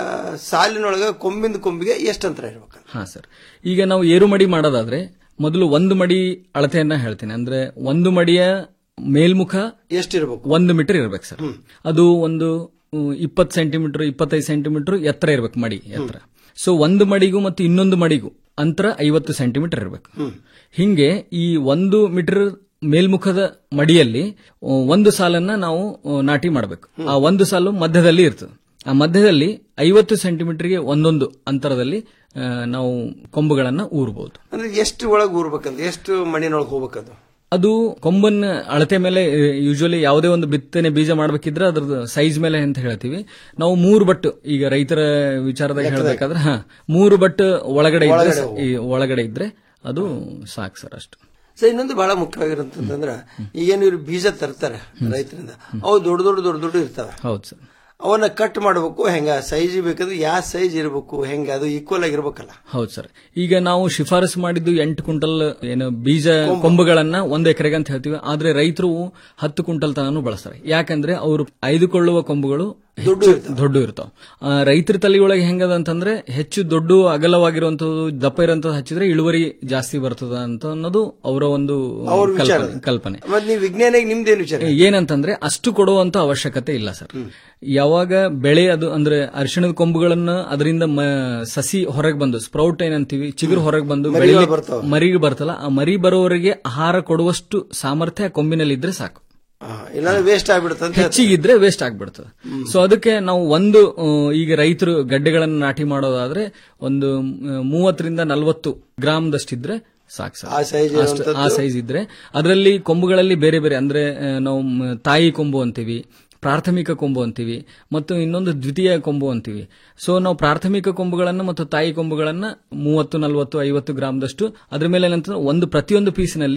ಸಾಲಿನೊಳಗ ಕೊಂಬಿಂದ ಕೊಂಬಿಗೆ ಎಷ್ಟು ಅಂತರ ಇರ್ಬೇಕು ಹಾ ಸರ್ ಈಗ ನಾವು ಏರು ಮಡಿ ಮಾಡೋದಾದ್ರೆ ಮೊದಲು ಒಂದು ಮಡಿ ಅಳತೆಯನ್ನ ಹೇಳ್ತೀನಿ ಅಂದ್ರೆ ಒಂದು ಮಡಿಯ ಮೇಲ್ಮುಖ ಎಷ್ಟಿರ್ಬೇಕು ಒಂದು ಮೀಟರ್ ಇರ್ಬೇಕು ಸರ್ ಅದು ಒಂದು ಇಪ್ಪತ್ತು ಸೆಂಟಿಮೀಟರ್ ಇಪ್ಪತ್ತೈದು ಸೆಂಟಿಮೀಟರ್ ಎತ್ತರ ಇರ್ಬೇಕು ಮಡಿ ಎತ್ತರ ಸೊ ಒಂದು ಮಡಿಗೂ ಮತ್ತು ಇನ್ನೊಂದು ಮಡಿಗೂ ಅಂತರ ಐವತ್ತು ಸೆಂಟಿಮೀಟರ್ ಇರಬೇಕು ಹಿಂಗೆ ಈ ಒಂದು ಮೀಟರ್ ಮೇಲ್ಮುಖದ ಮಡಿಯಲ್ಲಿ ಆ, ಒಂದು ಸಾಲನ್ನ ನಾವು ಆ, ನಾಟಿ ಮಾಡಬೇಕು ಆ ಒಂದು ಸಾಲು ಮಧ್ಯದಲ್ಲಿ ಇರ್ತದೆ ಆ ಮಧ್ಯದಲ್ಲಿ ಐವತ್ತು ಸೆಂಟಿಮೀಟರ್ಗೆ ಒಂದೊಂದು ಅಂತರದಲ್ಲಿ ಆ, ನಾವು ಕೊಂಬುಗಳನ್ನ ಊರಬಹುದು ಅಂದ್ರೆ ಎಷ್ಟು ಒಳಗೆ ಊರ್ಬೇಕಂತ ಎಷ್ಟು ಮಣ್ಣಿನೊಳಗೆ ಹೋಗ್ಬೇಕದು ಅದು ಕೊಂಬನ್ನ ಅಳತೆ ಮೇಲೆ ಯೂಶುವಲಿ ಯಾವುದೇ ಒಂದು ಬಿತ್ತನೆ ಬೀಜ ಮಾಡ್ಬೇಕಿದ್ರೆ ಅದ್ರದ್ದು ಸೈಜ್ ಮೇಲೆ ಅಂತ ಹೇಳ್ತೀವಿ ನಾವು ಮೂರು ಬಟ್ಟು ಈಗ ರೈತರ ವಿಚಾರದಾಗ ಹೇಳ್ಬೇಕಾದ್ರೆ ಹಾ ಮೂರು ಬಟ್ಟು ಒಳಗಡೆ ಇದ್ರೆ ಸ- ಈ ಒಳಗಡೆ ಇದ್ರೆ ಅದು ಸಾಕು ಸರ್ ಅಷ್ಟು ಸೊ ಇನ್ನೊಂದು ಬಹಳ ಮುಖ್ಯವಾಗಿರುತ್ತಂದ್ರ ಈಗೇನು ಇವ್ರು ಬೀಜ ತರ್ತಾರೆ ರೈತರಿಂದ ಅವು ದೊಡ್ಡ ದೊಡ್ಡ ದೊಡ್ಡ ದೊಡ್ಡ ಇರ್ತವೆ ಹೌದು ಸರ್ ಅವನ್ನ ಕಟ್ ಮಾಡಬೇಕು ಹೆಂಗ ಸೈಜ್ ಬೇಕಾದ್ರೆ ಯಾವ ಸೈಜ್ ಇರಬೇಕು ಹೆಂಗ ಅದು ಈಕ್ವಲ್ ಆಗಿರ್ಬೇಕಲ್ಲ ಹೌದು ಸರ್ ಈಗ ನಾವು ಶಿಫಾರಸು ಮಾಡಿದ್ದು ಎಂಟು ಕ್ವಿಂಟಲ್ ಏನು ಬೀಜ ಕೊಂಬುಗಳನ್ನ ಒಂದು ಎಕರೆಗೆ ಅಂತ ಹೇಳ್ತೀವಿ ಆದ್ರೆ ರೈತರು ಹತ್ತು ಕ್ವಿಂಟಲ್ ತನೂ ಬಳಸ್ತಾರೆ ಯಾಕಂದ್ರೆ ಅವರು ಆಯ್ದುಕೊಳ್ಳುವ ಕೊಂಬುಗಳು ಹೆಚ್ಚು ದೊಡ್ಡ ಇರ್ತಾವ ರೈತರ ತಲೆ ಒಳಗೆ ಹೆಂಗದ ಅಂತಂದ್ರೆ ಹೆಚ್ಚು ದೊಡ್ಡ ಅಗಲವಾಗಿರುವಂತದ್ದು ದಪ್ಪ ಇರುವಂತದ್ದು ಹಚ್ಚಿದ್ರೆ ಇಳುವರಿ ಜಾಸ್ತಿ ಬರ್ತದ ಅಂತ ಅನ್ನೋದು ಅವರ ಒಂದು ಅವ್ರ ವಿಚಾರ. ಕಲ್ಪನೆ ಕಲ್ಪನೆ ಮತ್ತೆ ನೀವು ವಿಜ್ಞಾನಿಗೆ ನಿಮ್ದೇನು ವಿಚಾರ ಏನಂತಂದ್ರೆ ಅಷ್ಟು ಕೊಡುವಂತ ಅವಶ್ಯಕತೆ ಇಲ್ಲ ಸರ್ ಯಾವಾಗ ಬೆಳೆ ಅದು ಅಂದ್ರೆ ಅರಿಶಿಣದ ಕೊಂಬುಗಳನ್ನ ಅದರಿಂದ ಮ- ಸಸಿ ಹೊರಗೆ ಬಂದು ಸ್ಪ್ರೌಟ್ ಏನಂತೀವಿ ಚಿಗುರು ಹೊರಗೆ ಬಂದು ಮರಿಗಳು ಬೆಳಿಲಿಕ್ಕೆ- ಬರ್ತಾವ. ಮರಿಗೆ ಬರ್ತಲ್ಲ ಆ ಮರಿ ಬರೋವರೆಗೆ ಆಹಾರ ಕೊಡುವಷ್ಟು ಸಾಮರ್ಥ್ಯ ಆ ಕೊಂಬಿನಲ್ಲಿ ಇದ್ರೆ ಸಾಕು ಇಲ್ಲಾಂದ್ರೆ ವೇಸ್ಟ್ ಆಗ್ಬಿಡುತ್ತೆ ಅಂತ ಹೇಳ್ತಾರೆ. ಹೆಚ್ಚಿಗಿದ್ರೆ ವೇಸ್ಟ್ ಆಗ್ಬಿಡ್ತದೆ ಸೊ ಅದಕ್ಕೆ ನಾವು ಒಂದು ಆ, ಈಗ ರೈತರು ಗಡ್ಡೆಗಳನ್ನು ನಾಟಿ ಮಾಡೋದಾದ್ರೆ ಒಂದು ಆ, ಮೂವತ್ತರಿಂದ ನಲವತ್ತು ಗ್ರಾಮ್ದಷ್ಟಿದ್ರೆ ಸಾಕು ಸರ್ ಆ size ಅಷ್ಟು- ಆ ಇರುವಂತದ್ದು? ಸೈಜ್ ಇದ್ರೆ ಅದರಲ್ಲಿ ಕೊಂಬುಗಳಲ್ಲಿ ಬೇರೆ ಬೇರೆ ಅಂದ್ರೆ ಆ, ನಾವು ಮ್, ತಾಯಿ ಕೊಂಬು ಅಂತೀವಿ ಪ್ರಾಥಮಿಕ ಕೊಂಬು ಅಂತೀವಿ ಮತ್ತು ಇನ್ನೊಂದು ದ್ವಿತೀಯ ಕೊಂಬು ಅಂತೀವಿ ಸೊ ನಾವು ಪ್ರಾಥಮಿಕ ಕೊಂಬುಗಳನ್ನು ಮತ್ತು ತಾಯಿ ಕೊಂಬುಗಳನ್ನ ಮೂವತ್ತು ನಲವತ್ತು ಐವತ್ತು ಗ್ರಾಮ್ದಷ್ಟು ಅದ್ರ ಮೇಲೆ ಏನಂತಂದ್ರೆ ಒಂದು ಪ್ರತಿಯೊಂದು ಪೀಸಿನಲ್ಲಿ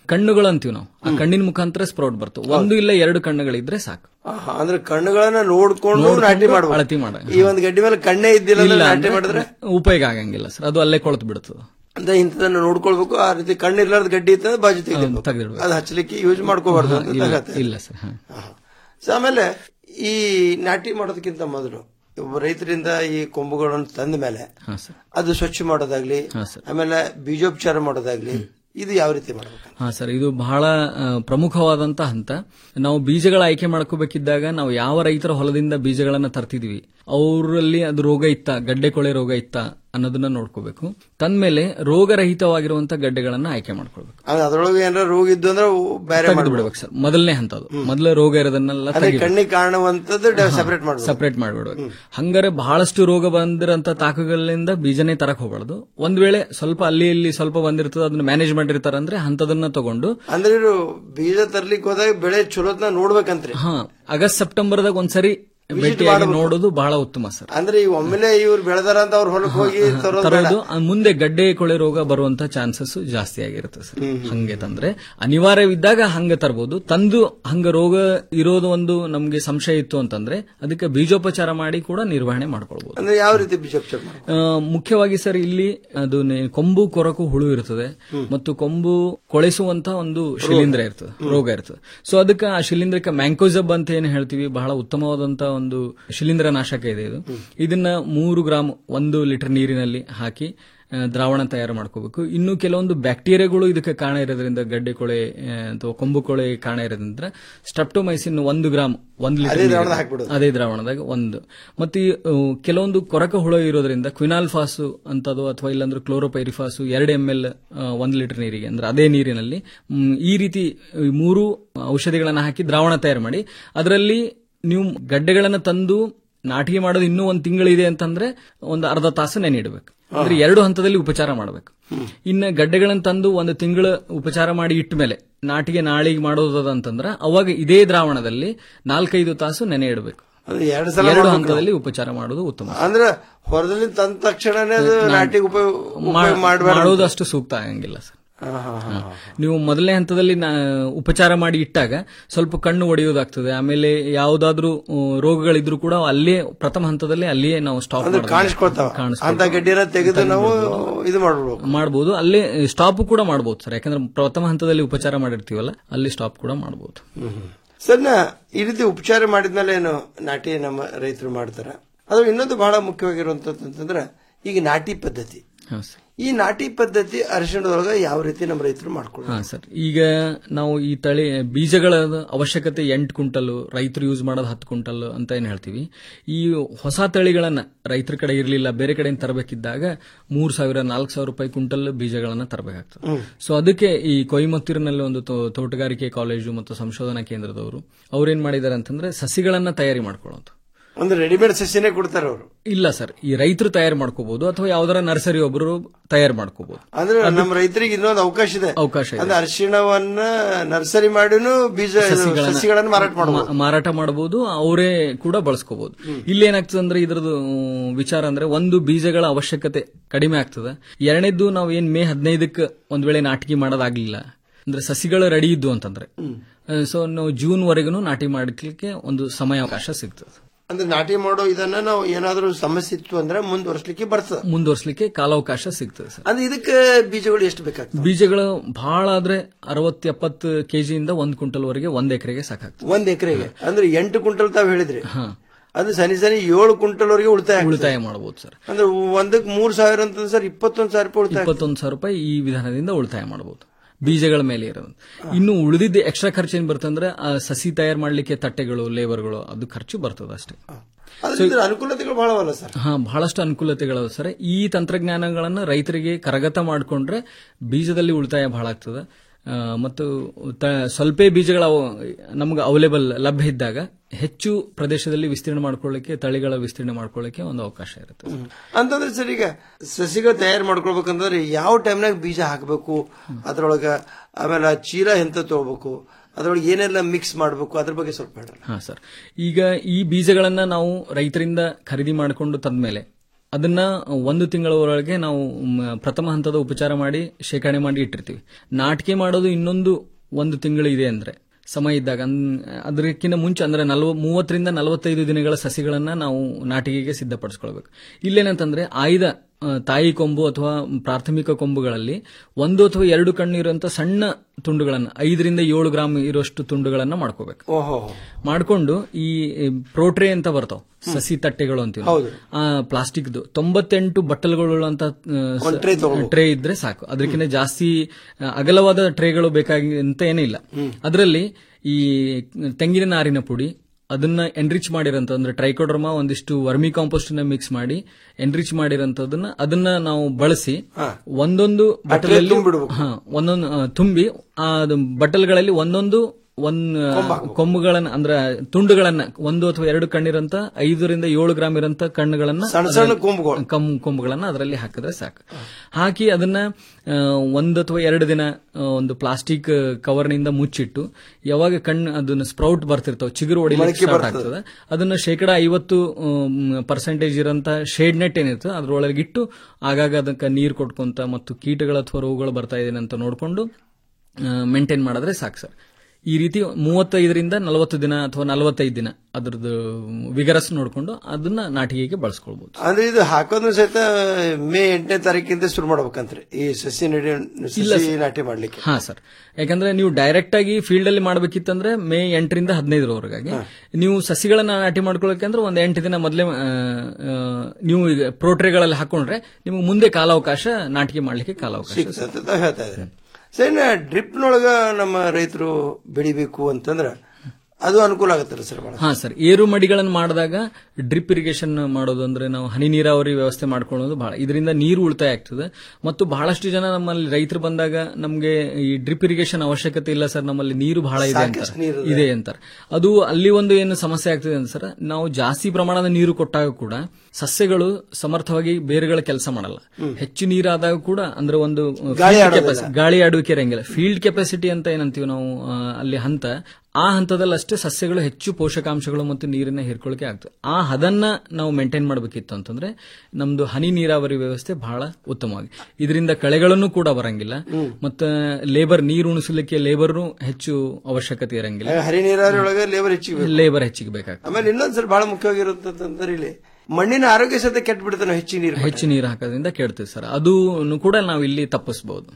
ಕಣ್ಣುಗಳು ಅಂತೀವಿ ನಾವು ಆ ಕಣ್ಣಿನ ಮುಖಾಂತರ ಸ್ಪ್ರೌಟ್ ಬರ್ತವೆ ಒಂದು ಇಲ್ಲ ಎರಡು ಕಣ್ಣುಗಳಿದ್ರೆ ಸಾಕು ಆಹಾ, ಅಂದ್ರೆ ಕಣ್ಣುಗಳನ್ನ ನೋಡ್ಕೊಂಡು ನೋಡ್ಕೊಂಡು ನಾಟಿ ಮಾಡ್ಬೋದು ಅಳತಿ ಮಾಡ ಈ ಒಂದ್ ಗಡ್ಡಿ ಮೇಲೆ ಕಣ್ಣೇ ಇದ್ದಿಲ್ಲ ಅಂದ್ರೆ ಇಲ್ಲ ನಾಟಿ ಅಂದ್ರೆ ಮಾಡಿದ್ರೆ ಉಪಯೋಗ ಆಗಂಗಿಲ್ಲ ಸರ್ ಅದು ಅಲ್ಲೇ ಕೊಳತು ಬಿಡ್ತದೆ ಅಂತ ಇಂಥದನ್ನ ನೋಡ್ಕೊಳ್ಬೇಕು ಆ ರೀತಿ ಕಣ್ಣು ಇರ್ಲಾರ್ದ ಗಡ್ಡಿ ಇತ್ತಂದ್ರೆ ಬಾಜು ತೆಗೆದಿರ್ಬೇಕು ತೆಗೆದಿಡ್ಬೇಕು ಅದು ಹಚ್ಚಲಿಕ್ಕೆ ಯೂಸ್ ಮಾಡ್ಕೋಬಾರ್ದು ಅಂತ ಇಲ್ಲ, ತಗತ್ತೆ. ಇಲ್ಲ ಸರ್ ಹಾ. ಸೊ ಆಮೇಲೆ ಈ ನಾಟಿ ಮಾಡೋದಕ್ಕಿಂತ ಮೊದಲು ಒಬ್ಬ ರೈತರಿಂದ ಈ ಕೊಂಬುಗಳನ್ನು ತಂದ ಮೇಲೆ ಹಾ ಸರ್ ಅದು ಸ್ವಚ್ಛ ಮಾಡೋದಾಗ್ಲಿ ಆಮೇಲೆ ಬೀಜೋಪಚಾರ ಮಾಡೋದಾಗ್ಲಿ ಇದು ಯಾವ ರೀತಿ ಮಾಡಬೇಕು ಹಾ ಸರ್ ಇದು ಬಹಳ ಆ, ಪ್ರಮುಖವಾದಂತ ಹಂತ ನಾವು ಬೀಜಗಳ ಆಯ್ಕೆ ಮಾಡ್ಕೋಬೇಕಿದ್ದಾಗ ನಾವು ಯಾವ ರೈತರ ಹೊಲದಿಂದ ಬೀಜಗಳನ್ನ ತರ್ತಿದೀವಿ ಅವರಲ್ಲಿ ಅದು ರೋಗ ಇತ್ತ ಗಡ್ಡೆ ಕೊಳೆ ರೋಗ ಇತ್ತ ಅನ್ನೋದನ್ನ ನೋಡ್ಕೋಬೇಕು ತಂದ್ಮೇಲೆ ರೋಗರಹಿತವಾಗಿರುವಂತ ಗಡ್ಡೆಗಳನ್ನ ಆಯ್ಕೆ ಮಾಡ್ಕೊಳ್ಬೇಕು ಅಂದ್ರೆ ಅದ್ರೊಳಗೆ ಏನಾರ ರೋಗ ಇದ್ದು ಅಂದ್ರೆ ಅವು ಬೇರೆ ತೆಗೆದು ಮಾಡ್ಬಿಡ್ಬೇಕು ಬಿಡ್ಬೇಕು ಸರ್ ಮೊದಲನೇ ಹಂತ ಅದು ಮೊದಲ ರೋಗ ಇರೋದನ್ನೆಲ್ಲ ಅಂದ್ರೆ ತೆಗಿಬೇಕು. ಕಣ್ಣಿಗೆ ಕಾಣುವಂತದ್ದು ಸೆಪರೇಟ್ ಮಾಡ್ಬೇಕು ಸಪರೇಟ್ ಮಾಡ್ಬಿಡ್ಬೇಕು ಹಂಗಾರೆ ಬಹಳಷ್ಟು ರೋಗ ಬಂದಿರಂತ ತಾಕುಗಳಿಂದ ಬೀಜನೇ ತರಕ್ ಹೋಗ್ಬಾರ್ದು ಒಂದ್ ವೇಳೆ ಸ್ವಲ್ಪ ಅಲ್ಲಿ ಇಲ್ಲಿ ಸ್ವಲ್ಪ ಬಂದಿರ್ತದೆ ಅದನ್ನ ಮ್ಯಾನೇಜ್ ಮಾಡಿರ್ತಾರ ಅಂದ್ರೆ ಹಂತದನ್ನ ತಗೊಂಡು ಅಂದ್ರೆ ಇವ್ರು ಬೀಜ ತರ್ಲಿಕ್ಕೆ ಹೋದಾಗ ಬೆಳೆ ಚಲೋತ್ನ ನೋಡ್ಬೇಕಂತ್ರಿ ಹಾ ಆಗಸ್ಟ್ ಸೆಪ್ಟೆಂಬರ್ದಾಗ ಒಂದ್ಸರಿ ಭೇಟಿಯಾಗಿ ಮಾಡ್ಬೇಕು. ನೋಡೋದು ಬಹಳ ಉತ್ತಮ ಸರ್ ಅಂದ್ರೆ ಈ ಒಮ್ಮೆಲೆ ಇವ್ರು ಬೆಳೆದಾರ ಅಂತ ಅವ್ರ ಹೊಲಕ್ಕೆ ಹೋಗಿ ತರೋದು ಬೇಡ. ತರೋದು ಆ ಮುಂದೆ ಗಡ್ಡೆ ಕೊಳೆ ರೋಗ ಬರುವಂತ ಚಾನ್ಸಸ್ ಜಾಸ್ತಿ ಆಗಿರುತ್ತೆ ಸರ್ ಹಂಗೆ ತಂದ್ರೆ ಅನಿವಾರ್ಯವಿದ್ದಾಗ ಹಂಗೆ ತರಬಹುದು ತಂದು ಹಂಗ ರೋಗ ಇರೋದು ಒಂದು ನಮ್ಗೆ ಸಂಶಯ ಇತ್ತು ಅಂತಂದ್ರೆ ಅದಕ್ಕೆ ಬೀಜೋಪಚಾರ ಮಾಡಿ ಕೂಡ ನಿರ್ವಹಣೆ ಮಾಡ್ಕೊಳ್ಬಹುದು ಅಂದ್ರೆ ಯಾವ ರೀತಿ ಬೀಜೋಪಚಾರ ಮಾಡ್ಬೇಕು? ಆ, ಮುಖ್ಯವಾಗಿ ಸರ್ ಇಲ್ಲಿ ಅದು ನೆ- ಕೊಂಬು ಕೊರಕು ಹುಳು ಇರ್ತದೆ ಮತ್ತು ಕೊಂಬು ಕೊಳೆಸುವಂತ ಒಂದು ಶಿಲೀಂಧ್ರ ಇರ್ತದೆ ರೋಗ ಇರ್ತದೆ ಸೊ ಅದಕ್ಕೆ ಆ ಶಿಲೀಂಧ್ರಕ್ಕೆ ಮ್ಯಾಂಕೋಸಬ್ ಅಂತ ಏನು ಹೇಳ್ತೀವಿ ಬಹಳ ಉತ್ತಮವಾದಂತ ಒಂದು ಶಿಲೀಂಧ್ರ ನಾಶಕ ಇದೆ ಇದು ಇದನ್ನ ಮೂರು ಗ್ರಾಮ್ ಒಂದು ಲೀಟರ್ ನೀರಿನಲ್ಲಿ ಹಾಕಿ ಆ, ದ್ರಾವಣ ತಯಾರು ಮಾಡ್ಕೋಬೇಕು ಇನ್ನು ಕೆಲವೊಂದು ಬ್ಯಾಕ್ಟೀರಿಯಾಗಳು ಇದಕ್ಕೆ ಕಾರಣ ಇರೋದ್ರಿಂದ ಗಡ್ಡೆ ಕೊಳೆ ಆ, ಅಥವಾ ಕೊಂಬು ಕೊಳೆ ಕಾರಣ ಇರೋದ್ರಿಂದ ಸ್ಟೆಪ್ಟೊಮೈಸಿನ್ ಒಂದು ಗ್ರಾಮ್ ಒಂದು ಅದೇ ಲೀಟರ್ ದ್ರಾವಣದಾಗ ನೀರಿಗೆ- ಹಾಕ್ಬಿಡೋದು. ಅದೇ ದ್ರಾವಣದಾಗ ಒಂದು ಮತ್ತೆ ಈ, ಆ, ಕೆಲವೊಂದು ಕೊರಕ ಹುಳ ಇರೋದ್ರಿಂದ ಕ್ವಿನಾಲ್ಫಾಸು ಅಂತದು ಅಥವಾ ಇಲ್ಲಾಂದ್ರೆ ಕ್ಲೋರೋಪೈರಿಫಾಸು ಎರಡು ಎಂ ಎಲ್ ಒಂದು ಲೀಟರ್ ನೀರಿಗೆ ಅಂದ್ರೆ ಅದೇ ನೀರಿನಲ್ಲಿ ಮ್, ಈ ರೀತಿ ಈ ಮೂರು ಔಷಧಿಗಳನ್ನ ಹಾಕಿ ದ್ರಾವಣ ತಯಾರು ಮಾಡಿ ಅದರಲ್ಲಿ ನೀವು ಗಡ್ಡೆಗಳನ್ನ ತಂದು ನಾಟಿಗೆ ಮಾಡೋದು ಇನ್ನೂ ಒಂದು ತಿಂಗಳಿದೆ ಅಂತಂದ್ರೆ ಒಂದು ಅರ್ಧ ತಾಸು ನೆನೆಯಿಡಬೇಕು ಅಂದ್ರೆ ಎರಡು ಹಂತದಲ್ಲಿ ಉಪಚಾರ ಮಾಡಬೇಕು ಇನ್ನು ಗಡ್ಡೆಗಳನ್ನ ತಂದು ಒಂದು ತಿಂಗಳ ಉಪಚಾರ ಮಾಡಿ ಇಟ್ಟ ಮೇಲೆ ನಾಟಿಗೆ ನಾಳಿಗೆ ಮಾಡೋದದ ಅಂತಂದ್ರೆ ಅವಾಗ ಇದೇ ದ್ರಾವಣದಲ್ಲಿ ನಾಲ್ಕೈದು ತಾಸು ನೆನೆ ಇಡಬೇಕು ಅದು ಎರಡು ಸಲ ಎರಡು ಮಾಡ್ಬೇಕು ಹಂತದಲ್ಲಿ ಉಪಚಾರ ಮಾಡೋದು ಉತ್ತಮ ಅಂದ್ರೆ ಹೊರದಲ್ಲಿ ತಂದ ತಕ್ಷಣನೇ ಅದು ನಾಟಿಗೆ ಉಪಯೋಗ ಉಪಯೋಗ ಮಾಡಬೇಡ ಮಾಡೋದು ಅಷ್ಟು ಸೂಕ್ತ ಆಗಂಗಿಲ್ಲ ಸರ್ ನೀವು ಮೊದಲನೇ ಹಂತದಲ್ಲಿ ನಾ- ಉಪಚಾರ ಮಾಡಿ ಇಟ್ಟಾಗ ಸ್ವಲ್ಪ ಕಣ್ಣು ಒಡೆಯೋದಾಗ್ತದೆ ಆಮೇಲೆ ಯಾವುದಾದ್ರೂ ಆ, ರೋಗಗಳಿದ್ರು ಕೂಡ ಅಲ್ಲೇ ಪ್ರಥಮ ಹಂತದಲ್ಲಿ ಅಲ್ಲಿಯೇ ನಾವು ಸ್ಟಾಪ್ ಅಂದ್ರೆ ಕಾಣಿಸ್ಕೊಳ್ತಾವ ಅಂತ ಗಡ್ಡಿನ ತೆಗೆದು ನಾವು ಇದು ಮಾಡ್ಬಿಡ್ಬೇಕು ಮಾಡಬಹುದು ಅಲ್ಲೇ ಸ್ಟಾಪ್ ಕೂಡ ಮಾಡಬಹುದು ಸರ್ ಯಾಕಂದ್ರೆ ಪ್ರಥಮ ಹಂತದಲ್ಲಿ ಉಪಚಾರ ಮಾಡಿರ್ತೀವಲ್ಲ ಅಲ್ಲಿ ಸ್ಟಾಪ್ ಕೂಡ ಮಾಡಬಹುದು ಸರ್ ನಾ ಈ ರೀತಿ ಉಪಚಾರ ಮಾಡಿದ್ಮೇಲೆ ಏನು ನಾಟಿ ನಮ್ಮ ರೈತರು ಮಾಡ್ತಾರ ಅದು ಇನ್ನೊಂದು ಬಹಳ ಮುಖ್ಯವಾಗಿರುವಂತಂದ್ರೆ ಈಗ ನಾಟಿ ಪದ್ಧತಿ ಹಾ ಸರ್ ಈ ನಾಟಿ ಪದ್ಧತಿ ಅರಿಶಿಣದೊಳಗ ಯಾವ ರೀತಿ ನಮ್ಮ ರೈತರು ಮಾಡ್ಕೊಳ್ಳೋದು ಹಾ ಸರ್ ಈಗ ನಾವು ಈ ತಳಿ ಬೀಜಗಳ ಅವಶ್ಯಕತೆ ಎಂಟು ಕ್ವಿಂಟಲ್ ರೈತರು ಯೂಸ್ ಮಾಡೋದು ಹತ್ತು ಕ್ವಿಂಟಲ್ ಅಂತ ಏನ್ ಹೇಳ್ತೀವಿ ಈ ಹೊಸ ತಳಿಗಳನ್ನ ರೈತರ ಕಡೆ ಇರಲಿಲ್ಲ ಬೇರೆ ಕಡೆಯಿಂದ ತರಬೇಕಿದ್ದಾಗ ಮೂರ್ ಸಾವಿರ ನಾಲ್ಕು ಸಾವಿರ ರೂಪಾಯಿ ಕ್ವಿಂಟಲ್ ಬೀಜಗಳನ್ನ ತರಬೇಕಾಗ್ತದೆ ಹ್ಮ್. ಸೊ ಅದಕ್ಕೆ ಈ ಕೊಯಮತ್ತೂರಿನಲ್ಲಿ ಒಂದು ತೋ- ತೋಟಗಾರಿಕೆ ಕಾಲೇಜು ಮತ್ತು ಸಂಶೋಧನಾ ಕೇಂದ್ರದವರು ಅವ್ರೇನ್ ಮಾಡಿದ್ದಾರೆ ಅಂತಂದ್ರೆ ಸಸಿಗಳನ್ನ ತಯಾರಿ ಮಾಡ್ಕೊಳ್ಳೋದು ಒಂದು ರೆಡಿಮೇಡ್ ಸಸಿನೇ ಕೊಡ್ತಾರೆ ಅವರು ಇಲ್ಲ ಸರ್ ಈ ರೈತರು ತಯಾರು ಮಾಡ್ಕೋಬಹುದು ಅಥವಾ ಯಾವ್ದಾರ ನರ್ಸರಿ ಒಬ್ಬರು ತಯಾರು ಮಾಡ್ಕೋಬಹುದು ಅಂದ್ರೆ ನಮ್ಮ ರೈತರಿಗೆ ಇನ್ನೊಂದು ಅವಕಾಶ ಇದೆ ಅವಕಾಶ ಇದೆ ಅಂದ್ರೆ ಅರಿಶಿಣವನ್ನ ನರ್ಸರಿ ಮಾಡಿನೂ ಬೀಜ ಇದು ಸಸಿಗಳನ್ನ ಮಾರಾಟ ಮಾಡಬಹುದು ಮಾ- ಮಾರಾಟ ಮಾಡಬಹುದು ಅವರೇ ಕೂಡ ಬಳಸ್ಕೋಬಹುದು ಇಲ್ಲಿ ಏನಾಗ್ತದೆ ಅಂದ್ರೆ ಇದ್ರದ್ದು ಉಮ್, ವಿಚಾರ ಅಂದ್ರೆ ಒಂದು ಬೀಜಗಳ ಅವಶ್ಯಕತೆ ಕಡಿಮೆ ಆಗ್ತದೆ ಎರಡನೇದ್ದು ನಾವು ಏನ್ ಮೇ ಹದಿನೈದಕ್ಕೆ ಒಂದ್ ವೇಳೆ ನಾಟಿಗೆ ಮಾಡೋದಾಗ್ಲಿಲ್ಲ ಅಂದ್ರೆ ಸಸಿಗಳು ರೆಡಿ ಇದ್ದು ಅಂತಂದ್ರೆ ಸೊ ನಾವು ಜೂನ್ ವರೆಗೂ ನಾಟಿ ಮಾಡಲಿಕ್ಕೆ ಒಂದು ಸಮಯಾವಕಾಶ ಸಿಗ್ತದೆ ಅಂದ್ರೆ ನಾಟಿ ಮಾಡೋ ಇದನ್ನ ನಾವು ಏನಾದ್ರೂ ಸಮಸ್ಯೆ ಇತ್ತು ಅಂದ್ರೆ ಮುಂದುವರ್ಸ್ಲಿಕ್ಕೆ ಬರ್ತದೆ ಮುಂದುವರ್ಸ್ಲಿಕ್ಕೆ ಕಾಲಾವಕಾಶ ಸಿಗ್ತದೆ ಸರ್ ಅಂದ್ರೆ ಇದಕ್ಕೆ ಬೀಜಗಳು ಎಷ್ಟು ಬೇಕಾಗ್ತದೆ ಬೀಜಗಳು ಬಹಳ ಆದ್ರೆ ಅರವತ್ತು ಎಪ್ಪತ್ತು ಕೆಜಿಯಿಂದ ಒಂದ್ ಕ್ವಿಂಟಲ್ ವರೆಗೆ ಒಂದ್ ಎಕರೆಗೆ ಸಾಕಾಗ್ತದೆ ಒಂದ್ ಎಕರೆಗೆ ಅಂದ್ರೆ ಎಂಟು ಕ್ವಿಂಟಲ್ ತಾವ್ ಹೇಳಿದ್ರಿ ಹಾ ಅದು ಸನಿ ಸನಿ ಏಳು ಕ್ವಿಂಟಲ್ ವರೆಗೆ ಉಳಿತಾಯ ಆಗ್ತದೆ. ಉಳಿತಾಯ ಮಾಡಬಹುದು ಸರ್ ಅಂದ್ರೆ ಒಂದಕ್ಕೆ ಮೂರ್ ಸಾವಿರ ಅಂತಂದ್ರೆ ಸರ್ ಇಪ್ಪತ್ತೊಂದು ಸಾವಿರ ರೂಪಾಯಿ ಉಳಿತಾಯ ಇಪ್ಪತ್ತೊಂದು ಸಾವಿರ ರೂಪಾಯಿ ಈ ವಿಧಾನದಿಂದ ಉಳಿತಾಯ ಮಾಡಬಹುದು ಬೀಜಗಳ ಮೇಲೆ ಇರೋದು ಇನ್ನು ಉಳಿದಿದ್ದ ಎಕ್ಸ್ಟ್ರಾ ಖರ್ಚು ಏನ್ ಬರ್ತಂದ್ರೆ ಆ ಸಸಿ ತಯಾರು ಮಾಡ್ಲಿಕ್ಕೆ ತಟ್ಟೆಗಳು ಲೇಬರ್ಗಳು ಅದು ಖರ್ಚು ಬರ್ತದೆ ಅಷ್ಟೇ ಅದ್ರಿಂದ ಅನುಕೂಲತೆಗಳು ಬಹಳವಲ್ಲ ಸರ್ ಹಾ ಬಹಳಷ್ಟು ಅನುಕೂಲತೆಗಳು ಸರ್ ಈ ತಂತ್ರಜ್ಞಾನಗಳನ್ನು ರೈತರಿಗೆ ಕರಗತ ಮಾಡಿಕೊಂಡ್ರೆ ಬೀಜದಲ್ಲಿ ಉಳಿತಾಯ ಬಹಳ ಆಗ್ತದೆ ಆ, ಮತ್ತು ತ- ಸ್ವಲ್ಪ ಬೀಜಗಳ ನಮ್ಗೆ ಅವೈಲೇಬಲ್ ಲಭ್ಯ ಇದ್ದಾಗ ಹೆಚ್ಚು ಪ್ರದೇಶದಲ್ಲಿ ವಿಸ್ತೀರ್ಣ ಮಾಡ್ಕೊಳ್ಳಿಕ್ಕೆ ತಳಿಗಳ ವಿಸ್ತೀರ್ಣ ಮಾಡ್ಕೊಳ್ಳಿಕ್ಕೆ ಒಂದು ಅವಕಾಶ ಇರುತ್ತೆ ಅಂತಂದ್ರೆ ಸರ್ ಈಗ ಸಸಿಗಳು ತಯಾರು ಮಾಡ್ಕೊಳ್ಬೇಕಂತಂದ್ರೆ ಯಾವ ಟೈಮ್ನಾಗ ಬೀಜ ಹಾಕಬೇಕು ಅದ್ರೊಳಗ ಆಮೇಲೆ ಆ ಚೀಲ ಎಂತ ತಗೋಬೇಕು ಅದ್ರೊಳಗೆ ಏನೆಲ್ಲ ಮಿಕ್ಸ್ ಮಾಡಬೇಕು ಅದ್ರ ಬಗ್ಗೆ ಸ್ವಲ್ಪ ಹೇಳ್ರಲ್ಲ ಹಾ ಸರ್ ಈಗ ಈ ಬೀಜಗಳನ್ನ ನಾವು ರೈತರಿಂದ ಖರೀದಿ ಮಾಡಿಕೊಂಡು ತಂದ್ಮೇಲೆ ಅದನ್ನ ಒಂದು ತಿಂಗಳವರೆಗೆ ನಾವು ಮ್, ಪ್ರಥಮ ಹಂತದ ಉಪಚಾರ ಮಾಡಿ ಶೇಖರಣೆ ಮಾಡಿ ಇಟ್ಟಿರ್ತೀವಿ ನಾಟಿಕೆ ಮಾಡೋದು ಇನ್ನೊಂದು ಒಂದು ತಿಂಗಳು ಇದೆ ಅಂದ್ರೆ ಸಮಯ ಇದ್ದಾಗ ಅನ್- ಅದಕ್ಕಿಂತ ಮುಂಚೆ ಅಂದ್ರೆ ನಲ್ವ ಮೂವತ್ತರಿಂದ ನಲವತ್ತೈದು ದಿನಗಳ ಸಸಿಗಳನ್ನ ನಾವು ನಾಟಿಕೆಗೆ ಸಿದ್ಧಪಡಿಸ್ಕೊಳ್ಬೇಕು ಇಲ್ಲೇನಂತಂದ್ರೆ ಆಯ್ದ ಆ, ತಾಯಿ ಕೊಂಬು ಅಥವಾ ಪ್ರಾಥಮಿಕ ಕೊಂಬುಗಳಲ್ಲಿ ಒಂದು ಅಥವಾ ಎರಡು ಕಣ್ಣು ಇರುವಂತ ಸಣ್ಣ ತುಂಡುಗಳನ್ನ ಐದರಿಂದ ಏಳು ಗ್ರಾಮ್ ಇರುವಷ್ಟು ತುಂಡುಗಳನ್ನ ಮಾಡ್ಕೋಬೇಕು ಓಹೋ ಮಾಡ್ಕೊಂಡು ಈ ಪ್ರೋಟ್ರೆ ಅಂತ ಬರ್ತಾವ ಸಸಿ ತಟ್ಟೆಗಳು ಅಂತೀವಿ ನಾವು. ಹೌದು. ಆ ಪ್ಲಾಸ್ಟಿಕ್ದು ತೊಂಬತ್ತೆಂಟು ಬಟ್ಟಲುಗಳು ಅಂತ ಒಂದ್ tray ತಗೊಳ್ಬೇಕು. ಟ್ರೇ ಇದ್ರೆ ಸಾಕು ಅದಕ್ಕಿಂತ ಜಾಸ್ತಿ ಆ, ಅಗಲವಾದ ಟ್ರೇಗಳು ಬೇಕಾಗಿ ಅಂತ ಏನಿಲ್ಲ ಅದರಲ್ಲಿ ಈ ತೆಂಗಿನ ನಾರಿನ ಪುಡಿ ಅದನ್ನ ಎನ್ರಿಚ್ ಮಾಡಿರೋಂಥ ಅಂದ್ರೆ ಟ್ರೈಕೋಡ್ರಮಾ ಒಂದಿಷ್ಟು ವರ್ಮಿ ಕಾಂಪೋಸ್ಟ್ ನ ಮಿಕ್ಸ್ ಮಾಡಿ ಎನ್ರಿಚ್ ಮಾಡಿರೋಂಥದನ್ನ ಅದನ್ನ ನಾವು ಬಳಸಿ ಒಂದೊಂದು ಬಟ್ಟಲಲ್ಲಿ ಹಾ, ಒಂದೊಂದು ಆ, ತುಂಬಿ ಆ ಅದು ಬಟ್ಟಲ್ಗಳಲ್ಲಿ ಒಂದೊಂದು ಒಂದ್ ಕೊಂಬುಗಳನ್ನ ಅಂದ್ರೆ ತುಂಡುಗಳನ್ನ ಒಂದು ಅಥವಾ ಎರಡು ಕಣ್ಣಿರಂತ ಐದರಿಂದ ಏಳು ಗ್ರಾಮ್ ಇರಂತ ಕಣ್ಣುಗಳನ್ನ ಸಣ್ಣ ಸಣ್ಣ ಕೊಂಬುಗಳು. ಕಂ- ಕೊಂಬುಗಳನ್ನ ಅದರಲ್ಲಿ ಹಾಕಿದ್ರೆ ಸಾಕು ಹಾಕಿ ಅದನ್ನ ಆ, ಒಂದು ಅಥವಾ ಎರಡು ದಿನ ಆ, ಒಂದು ಪ್ಲಾಸ್ಟಿಕ್ ಕವರ್ನಿಂದ ಮುಚ್ಚಿಟ್ಟು ಯಾವಾಗ ಕಣ್ಣು ಅದನ್ನ ಸ್ಪ್ರೌಟ್ ಬರ್ತಿರ್ತಾವ ಚಿಗುರು ಹೊಡಿಲಿಕ್ಕೆ ಮೊಳಕೆ ಸ್ಟಾರ್ಟ್ ಬರ್ತದೆ. ಆಗ್ತದೆ ಅದನ್ನ ಶೇಕಡ ಐವತ್ತು ಪರ್ಸೆಂಟೇಜ್ ಇರೋಂತ ಶೇಡ್ ನೆಟ್ ಏನಿರ್ತದೆ ಅದ್ರೊಳಗೆ ಇಟ್ಟು ಆಗಾಗ ಅದಕ್ಕೆ ನೀರು ಕೊಟ್ಕೊಂತ ಮತ್ತು ಕೀಟಗಳು ಅಥವಾ ರೋಗಗಳು ಬರ್ತಾ ಇದೆ ಅಂತ ನೋಡ್ಕೊಂಡು ಮೇಂಟೈನ್ ಮಾಡಿದ್ರೆ ಸಾಕು ಸರ್ ಈ ರೀತಿ ಮೂವತ್ತೈದರಿಂದ ನಲವತ್ತು ದಿನ ಅಥವಾ ನಲವತ್ತೈದು ದಿನ ಅದ್ರದ್ದು ವಿಗರಸ್ ನೋಡ್ಕೊಂಡು ಅದನ್ನ ನಾಟಿಗೆಗೆ ಬಳಸ್ಕೊಳ್ಬಹುದು ಅಂದ್ರೆ ಇದು ಹಾಕೋದು ಸಹಿತ ಮೇ ಎಂಟನೇ ತಾರೀಕಿಂದ ಶುರು ಮಾಡ್ಬೇಕಂತ್ರಿ ಈ ಸಸಿ ನಡಿ ಇಲ್ಲ ಸಸಿ ಸರ್. ನಾಟಿ ಮಾಡ್ಲಿಕ್ಕೆ ಹಾ ಸರ್ ಯಾಕಂದ್ರೆ ನೀವು ಡೈರೆಕ್ಟ್ ಆಗಿ ಫೀಲ್ಡ್ ಅಲ್ಲಿ ಮಾಡ್ಬೇಕಿತ್ತಂದ್ರೆ ಮೇ ಎಂಟರಿಂದ ಹದಿನೈದರವರೆಗಾಗಿ ನೀವು ಸಸಿಗಳನ್ನ ನಾಟಿ ಮಾಡ್ಕೊಳ್ಳೋಕೆ ಅಂದ್ರೆ ಒಂದ್ ಎಂಟು ದಿನ ಮೊದಲೇ ನೀವು ಈಗ ಪ್ರೋಟ್ರೆಗಳಲ್ಲಿ ಹಾಕೊಂಡ್ರೆ ನಿಮಗೆ ಮುಂದೆ ಕಾಲಾವಕಾಶ ನಾಟಿಕೆ ಮಾಡ್ಲಿಕ್ಕೆ ಕಾಲಾವಕಾಶ ಸಿಗ್ತದೆ ಅಂತ ಹೇಳ್ತಾ ಇದ್ರೆ ಸರಿ ಡ್ರಿಪ್ನೊಳಗ ನಮ್ಮ ರೈತರು ಬೆಳಿಬೇಕು ಅಂತಂದ್ರ ಅದು ಅನುಕೂಲ ಆಗತ್ತಲ್ಲ ಸರ್ ಬಹಳ ಹಾ ಸರ್ ಏರು ಮಡಿಗಳನ್ನು ಮಾಡಿದಾಗ ಡ್ರಿಪ್ ಇರಿಗೇಷನ್ ಮಾಡೋದು ಅಂದ್ರೆ ನಾವು ಹನಿ ನೀರಾವರಿ ವ್ಯವಸ್ಥೆ ಮಾಡ್ಕೊಳ್ಳೋದು ಬಹಳ ಇದರಿಂದ ನೀರು ಉಳಿತಾಯ ಆಗ್ತದೆ ಮತ್ತು ಬಹಳಷ್ಟು ಜನ ನಮ್ಮಲ್ಲಿ ರೈತರು ಬಂದಾಗ ನಮಗೆ ಈ ಡ್ರಿಪ್ ಇರಿಗೇಷನ್ ಅವಶ್ಯಕತೆ ಇಲ್ಲ ಸರ್ ನಮ್ಮಲ್ಲಿ ನೀರು ಬಹಳ ಇದೆ ಸಾಕಷ್ಟು ಅಂತಾರೆ ನೀರು ಇದೆ. ಇದೆ ಅಂತಾರೆ ಅದು ಅಲ್ಲಿ ಒಂದು ಏನು ಸಮಸ್ಯೆ ಆಗ್ತದೆ ಅಂತ ಸರ್ ನಾವು ಜಾಸ್ತಿ ಪ್ರಮಾಣದ ನೀರು ಕೊಟ್ಟಾಗ ಕೂಡ ಸಸ್ಯಗಳು ಸಮರ್ಥವಾಗಿ ಬೇರುಗಳ ಕೆಲಸ ಮಾಡಲ್ಲ ಹೆಚ್ಚು ನೀರಾದಾಗ ಕೂಡ ಅಂದ್ರೆ ಒಂದು ಗಾಳಿ field ಆಡೋದಿಲ್ಲ. capacity- ಗಾಳಿ ಆಡುವಿಕೆ ಇರಂಗಿಲ್ಲ ಫೀಲ್ಡ್ ಕೆಪಾಸಿಟಿ ಅಂತ ಏನಂತೀವಿ ನಾವು ಆ, ಅಲ್ಲಿ ಹಂತ ಆ ಹಂತದಲ್ಲಿ ಅಷ್ಟೇ ಸಸ್ಯಗಳು ಹೆಚ್ಚು ಪೋಷಕಾಂಶಗಳು ಮತ್ತು ನೀರನ್ನ ಹೀರ್ಕೊಳ್ಳಿಕ್ಕೆ ಆಗ್ತದೆ ಆ ಹದನ್ನ ನಾವು ಮೇಂಟೈನ್ ಮಾಡಬೇಕಿತ್ತು ಅಂತಂದ್ರೆ ನಮ್ದು ಹನಿ ನೀರಾವರಿ ವ್ಯವಸ್ಥೆ ಬಹಳ ಉತ್ತಮವಾಗಿ ಇದರಿಂದ ಕಳೆಗಳನ್ನು ಕೂಡ ಬರಂಗಿಲ್ಲ ಮತ್ತೆ ಲೇಬರ್ ನೀರು ಉಣಿಸಲಿಕ್ಕೆ ಲೇಬರ್ ಹೆಚ್ಚು ಅವಶ್ಯಕತೆ ಇರಂಗಿಲ್ಲ ಹರಿ ನೀರಾವರಿ ಒಳಗೆ ಲೇಬರ್ ಹೆಚ್ಚಿಗೆ ಬೇಕು. ಲೇಬರ್ ಹೆಚ್ಚಿಗೆ ಬೇಕಾಗ್ತದೆ ಆಮೇಲೆ ಇನ್ನೊಂದ್ಸಲ ಬಹಳ ಮುಖ್ಯವಾಗಿರುತ್ತಂದ್ರೆ ಇಲ್ಲಿ ಮಣ್ಣಿನ ಆರೋಗ್ಯ ಸಹಿತ ಕೆಟ್ಟ ಬಿಡ್ತಾನೆ ಹೆಚ್ಚಿಗೆ ನೀರು ಹೆಚ್ಚು ನೀರು ಹಾಕೋದ್ರಿಂದ ಕೇಳ್ತೀವಿ ಸರ್ ಅದು ಕೂಡ ನಾವು ಇಲ್ಲಿ ತಪ್ಪಿಸಬಹುದು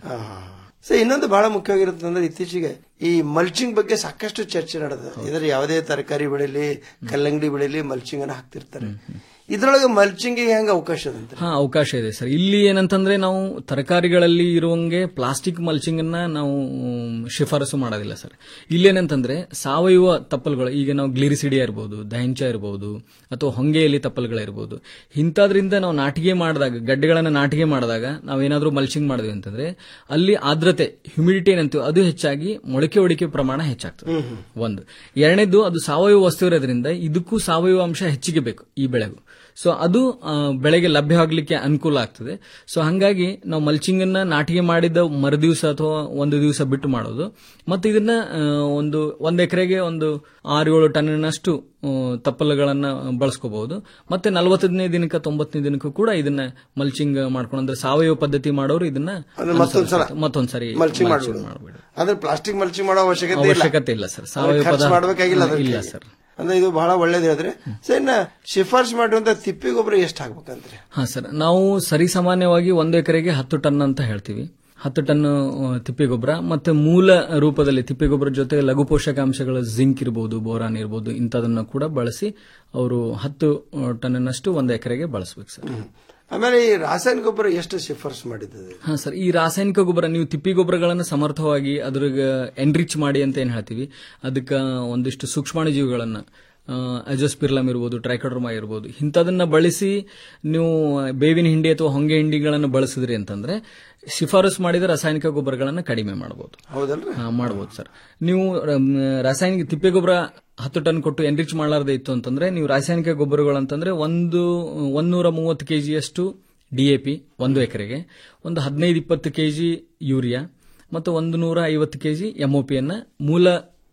ಸೊ ಇನ್ನೊಂದು ಬಹಳ ಮುಖ್ಯವಾಗಿರುತ್ತೆ ಅಂದ್ರೆ ಇತ್ತೀಚೆಗೆ ಈ ಮಲ್ಚಿಂಗ್ ಬಗ್ಗೆ ಸಾಕಷ್ಟು ಚರ್ಚೆ ನಡೆದ ಇದರ ಯಾವುದೇ ತರಕಾರಿ ಬೆಳೆಲಿ ಕಲ್ಲಂಗಡಿ ಬೆಳೆಲಿ ಮಲ್ಚಿಂಗ್ ಅನ್ನ ಹಾಕ್ತಿರ್ತಾರೆ ಇದ್ರೊಳಗೆ ಮಲ್ಚಿಂಗ್ ಹೆಂಗ ಅವಕಾಶ ಅದಂತ ಹಾ ಅವಕಾಶ ಇದೆ ಸರ್ ಇಲ್ಲಿ ಏನಂತಂದ್ರೆ ನಾವು ತರಕಾರಿಗಳಲ್ಲಿ ಇರುವಂಗೆ ಪ್ಲಾಸ್ಟಿಕ್ ಮಲ್ಚಿಂಗ್ ಅನ್ನ ನಾವು ಮ್, ಶಿಫಾರಸು ಮಾಡೋದಿಲ್ಲ ಸರ್ ಇಲ್ಲೇನಂತಂದ್ರೆ ಸಾವಯವ ತಪ್ಪಲ್ಗಳು ಈಗ ನಾವು ಗ್ಲಿರಿಸಿಡಿಯಾ ಇರ್ಬೋದು ದಹಂಚ ಇರ್ಬೋದು ಅಥವಾ ಹೊಂಗೆಯಲ್ಲಿ ತಪ್ಪಲ್ಗಳಿರ್ಬೋದು ಇಂಥದ್ರಿಂದ ನಾವು ನಾಟಿಗೆ ಮಾಡಿದಾಗ ಗಡ್ಡೆಗಳನ್ನ ನಾಟಿಗೆ ಮಾಡಿದಾಗ ನಾವೇನಾದ್ರೂ ಮಲ್ಚಿಂಗ್ ಮಾಡಿದ್ವಿ ಅಂತಂದ್ರೆ ಅಲ್ಲಿ ಆರ್ದ್ರತೆ ಹ್ಯುಮಿಡಿಟಿ ಏನಂತೀವಿ ಅದು ಹೆಚ್ಚಾಗಿ ಮೊಳಕೆ ಹೊಡಿಕೆ ಪ್ರಮಾಣ ಹೆಚ್ಚಾಗ್ತದೆ ಒಂದು ಎರಡನೇದು ಅದು ಸಾವಯವ ವಸ್ತು ಇರೋದ್ರಿಂದ ಇದಕ್ಕೂ ಸಾವಯವ ಅಂಶ ಹೆಚ್ಚಿಗೆ ಬೇಕು ಈ ಬೆಳೆಗೂ ಸೊ ಅದು ಆ, ಬೆಳೆಗೆ ಲಭ್ಯವಾಗಲಿಕ್ಕೆ ಅನುಕೂಲ ಆಗ್ತದೆ ಸೊ ಹಂಗಾಗಿ ನಾವು ಮಲ್ಚಿಂಗ್ ಅನ್ನ ನಾಟಿಗೆ ಮಾಡಿದ ಮರುದಿವಸ ಅಥವಾ ಒಂದು ದಿವಸ ಬಿಟ್ಟು ಮಾಡೋದು ಮತ್ತೆ ಇದನ್ನ ಆ, ಒಂದು ಒಂದ್ ಎಕರೆಗೆ ಒಂದು ಆರು ಏಳು ಟನ್ನಷ್ಟು ಆ, ತಪ್ಪಲುಗಳನ್ನ ಬಳಸ್ಕೋಬಹುದು ಮತ್ತೆ ನಲವತ್ತನೇ ದಿನಕ್ಕೆ ತೊಂಬತ್ತನೇ ದಿನಕ್ಕೂ ಕೂಡ ಇದನ್ನ ಮಲ್ಚಿಂಗ್ ಮಾಡ್ಕೊಂಡು ಅಂದ್ರೆ ಸಾವಯವ ಪದ್ಧತಿ ಮಾಡೋರು ಇದನ್ನ ಅಂದ್ರೆ ಮತ್ತೊಂದ್ಸಲ ಅನುಸರಿಸ್ತಾರೆ. ಮತ್ತೊಂದ್ಸರಿ ಮಲ್ಚಿಂಗ್ mulching ಮಾಡ್ಬಿಡು ಅಂದ್ರೆ ಪ್ಲಾಸ್ಟಿಕ್ ಮಲ್ಚಿಂಗ್ ಮಾಡೋ ಅವಶ್ಯಕತೆ ಇಲ್ಲ ಅವಶ್ಯಕತೆ ಇಲ್ಲ ಸರ್. ಸಾವಯವ ಅಂದ್ರೆ ಖರ್ಚು ಪದಾರ್ಥ- ಮಾಡ್ಬೇಕಾಗಿಲ್ಲ ಇಲ್ಲ ಅದಕ್ಕೆ. ಸರ್. ಅಂದ್ರೆ ಇದು ಬಹಳ ಒಳ್ಳೇದು ಹೇಳಿದ್ರೆ ಸರ್ ಇನ್ನ ಶಿಫಾರಸು ಮಾಡಿರುವಂತ ತಿಪ್ಪಿ ಗೊಬ್ಬರ ಎಷ್ಟು ಹಾಕ್ಬೇಕಂದ್ರೆ ಹಾ ಸರ್ ನಾವು ಸರಿಸಾಮಾನ್ಯವಾಗಿ ಒಂದು ಎಕರೆಗೆ ಹತ್ತು ಟನ್ ಅಂತ ಹೇಳ್ತೀವಿ ಹತ್ತು ಟನ್ ತಿಪ್ಪೆಗೊಬ್ಬರ ಮತ್ತೆ ಮೂಲ ರೂಪದಲ್ಲಿ ತಿಪ್ಪೆಗೊಬ್ಬರ ಜೊತೆ ಲಘು ಪೋಷಕಾಂಶಗಳ ಜಿಂಕ್ ಇರಬಹುದು ಬೋರಾನ್ ಇರಬಹುದು ಇಂಥದನ್ನ ಕೂಡ ಬಳಸಿ ಅವರು ಹತ್ತು ಟನ್ನಷ್ಟು ಒಂದು ಎಕರೆಗೆ ಬಳಸಬೇಕು ಸರ್ ಆಮೇಲೆ ಈ ರಾಸಾಯನಿಕ ಗೊಬ್ಬರ ಎಷ್ಟು ಶಿಫಾರಸು ಮಾಡಿದ್ದದೆ ಹಾ ಸರ್ ಈ ರಾಸಾಯನಿಕ ಗೊಬ್ಬರ ನೀವು ತಿಪ್ಪಿ ಗೊಬ್ಬರಗಳನ್ನು ಸಮರ್ಥವಾಗಿ ಅದ್ರಾಗ ಎನ್ರಿಚ್ ಮಾಡಿ ಅಂತ ಏನ್ ಹೇಳ್ತೀವಿ ಅದಕ್ಕೆ ಒಂದಿಷ್ಟು ಸೂಕ್ಷ್ಮಾಣುಜೀವಿಗಳನ್ನ ಅಜೋಸ್ಪಿರ್ಲಮ್ ಇರ್ಬೋದು ಟ್ರೈಕೋಡ್ರಮಾ ಇರ್ಬೋದು ಇಂಥದನ್ನ ಬಳಸಿ ನೀವು ಬೇವಿನ ಹಿಂಡಿ ಅಥವಾ ಹೊಂಗೆ ಹಿಂಡಿಗಳನ್ನು ಬಳಸಿದ್ರಿ ಅಂತಂದ್ರೆ ಶಿಫಾರಸು ಮಾಡಿದ ರಾಸಾಯನಿಕ ಗೊಬ್ಬರಗಳನ್ನು ಕಡಿಮೆ ಮಾಡಬಹುದು ಹೌದಲ್ರಿ ಮಾಡಬಹುದು ಸರ್ ನೀವು ರಮ್, ರಾಸಾಯನಿಕ ತಿಪ್ಪೆ ಗೊಬ್ಬರ ಹತ್ತು ಟನ್ ಕೊಟ್ಟು ಎನ್ರಿಚ್ ಮಾಡಲಾರದೆ ಇತ್ತು ಅಂತಂದ್ರೆ ನೀವು ರಾಸಾಯನಿಕ ಗೊಬ್ಬರಗಳು ಅಂತಂದ್ರೆ ಒಂದು ಒಂದೂರ ಮೂವತ್ತು ಕೆಜಿಯಷ್ಟು ಡಿಎಪಿ ಒಂದು ಎಕರೆಗೆ ಒಂದು ಹದಿನೈದು ಇಪ್ಪತ್ತು ಕೆಜಿ ಯೂರಿಯಾ ಮತ್ತು ಒಂದು ನೂರ ಐವತ್ತು ಕೆಜಿ ಎಂಒಪಿಯನ್ನ ಮೂಲ